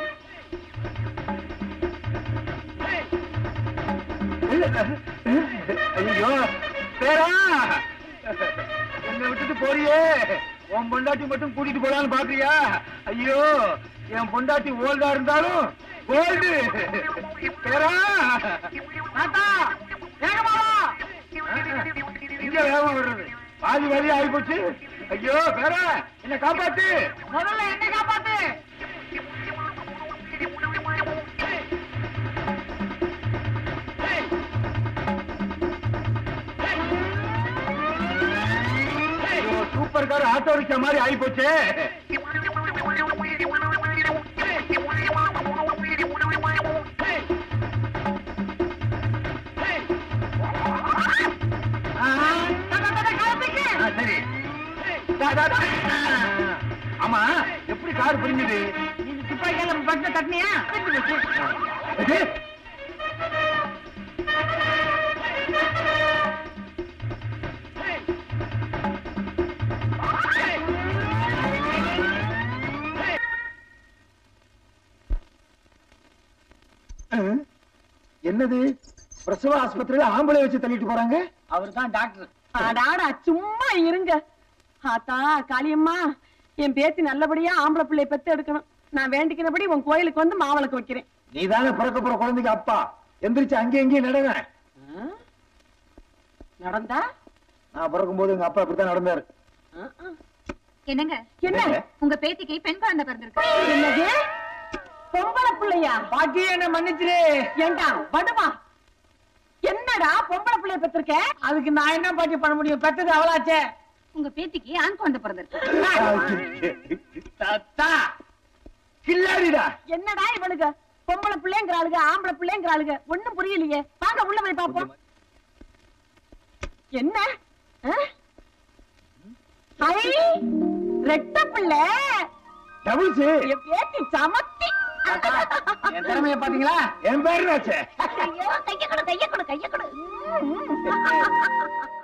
ஐயோ பேரா என்னை விட்டுட்டு போறியே உன் பொண்டாட்டி மட்டும் கூட்டிட்டு போலான்னு பாக்குறியா ஐயோ என் பொண்டாட்டி ஓல்டா இருந்தாலும் ஓல்டு பேரா தாத்தா வேகமா வா. இங்க வேகம் விடுறது பாதி வழி ஆகி போச்சு ஐயோ பேரா என்ன காப்பாத்து முதல்ல என்ன காப்பாத்து ஐயோ, சூப்பர் கார் ஆட்டோ ரிக்ஷா மாதிரி ஆகி போச்சே ஆ, சரி டா, டா, டா. ஆமா எப்படி கார் புரிஞ்சுது இது துப்பாக்கியால பட்டு தட்டினியா இது? அஹ், என்னது பிரசவ ஆஸ்பத்திரியில ஆம்பளை வச்சு தள்ளிட்டு போறாங்க அவர் தான் டாக்டர் அடாடா சும்மா இருங்க ஆத்தா காளியம்மா என் பேத்தி நல்லபடியா ஆம்பளை பிள்ளைய பெத்து எடுக்கணும் நான் வேண்டிக்கிறபடி உன் கோயிலுக்கு வந்து மாவளுக்கு வைக்கிறேன் நீதானே பிறக்க போற குழந்தைக்கு அப்பா எந்திரிச்சு அங்கேயும் இங்கேயும் நடங்க நடந்தா நான் பிறக்கும்போது எங்க அப்பா இப்படித்தான் நடந்தாரு என்னங்க என்ன உங்க பேத்திக்கு பெண் குழந்தை பிறந்திருக்கு என்னது பொம்பளை பிள்ளையா பாட்டி என்ன மன்னிச்சிரு ஏண்டா வடுமா என்னடா பொம்பளை பிள்ளைய பெற்றிருக்க அதுக்கு நான் என்ன பாட்டி பண்ண முடியும் பெத்தது அவளாச்சே உங்க பேத்திக்கு ஆண் குழந்தை பிறந்திருக்கு தாத்தா கில்லாடிடா என்னடா இவனுங்க பொம்பளை பிள்ளைங்கிறாளுங்க ஆம்பளை பிள்ளைங்கிறாளுங்க ஒண்ணும் புரியலையே வாங்க உள்ள போய் பாப்போம் என்ன ஆ? ஐ, ரெட்ட பிள்ளை டபுள்ஸ் என் பேத்தி சமத்தி என் திறமைய பாத்தீங்களா என் பேருனாச்சே ஐயோ கைய கொடு கைய கொடு கைய கொடு ம், ம்.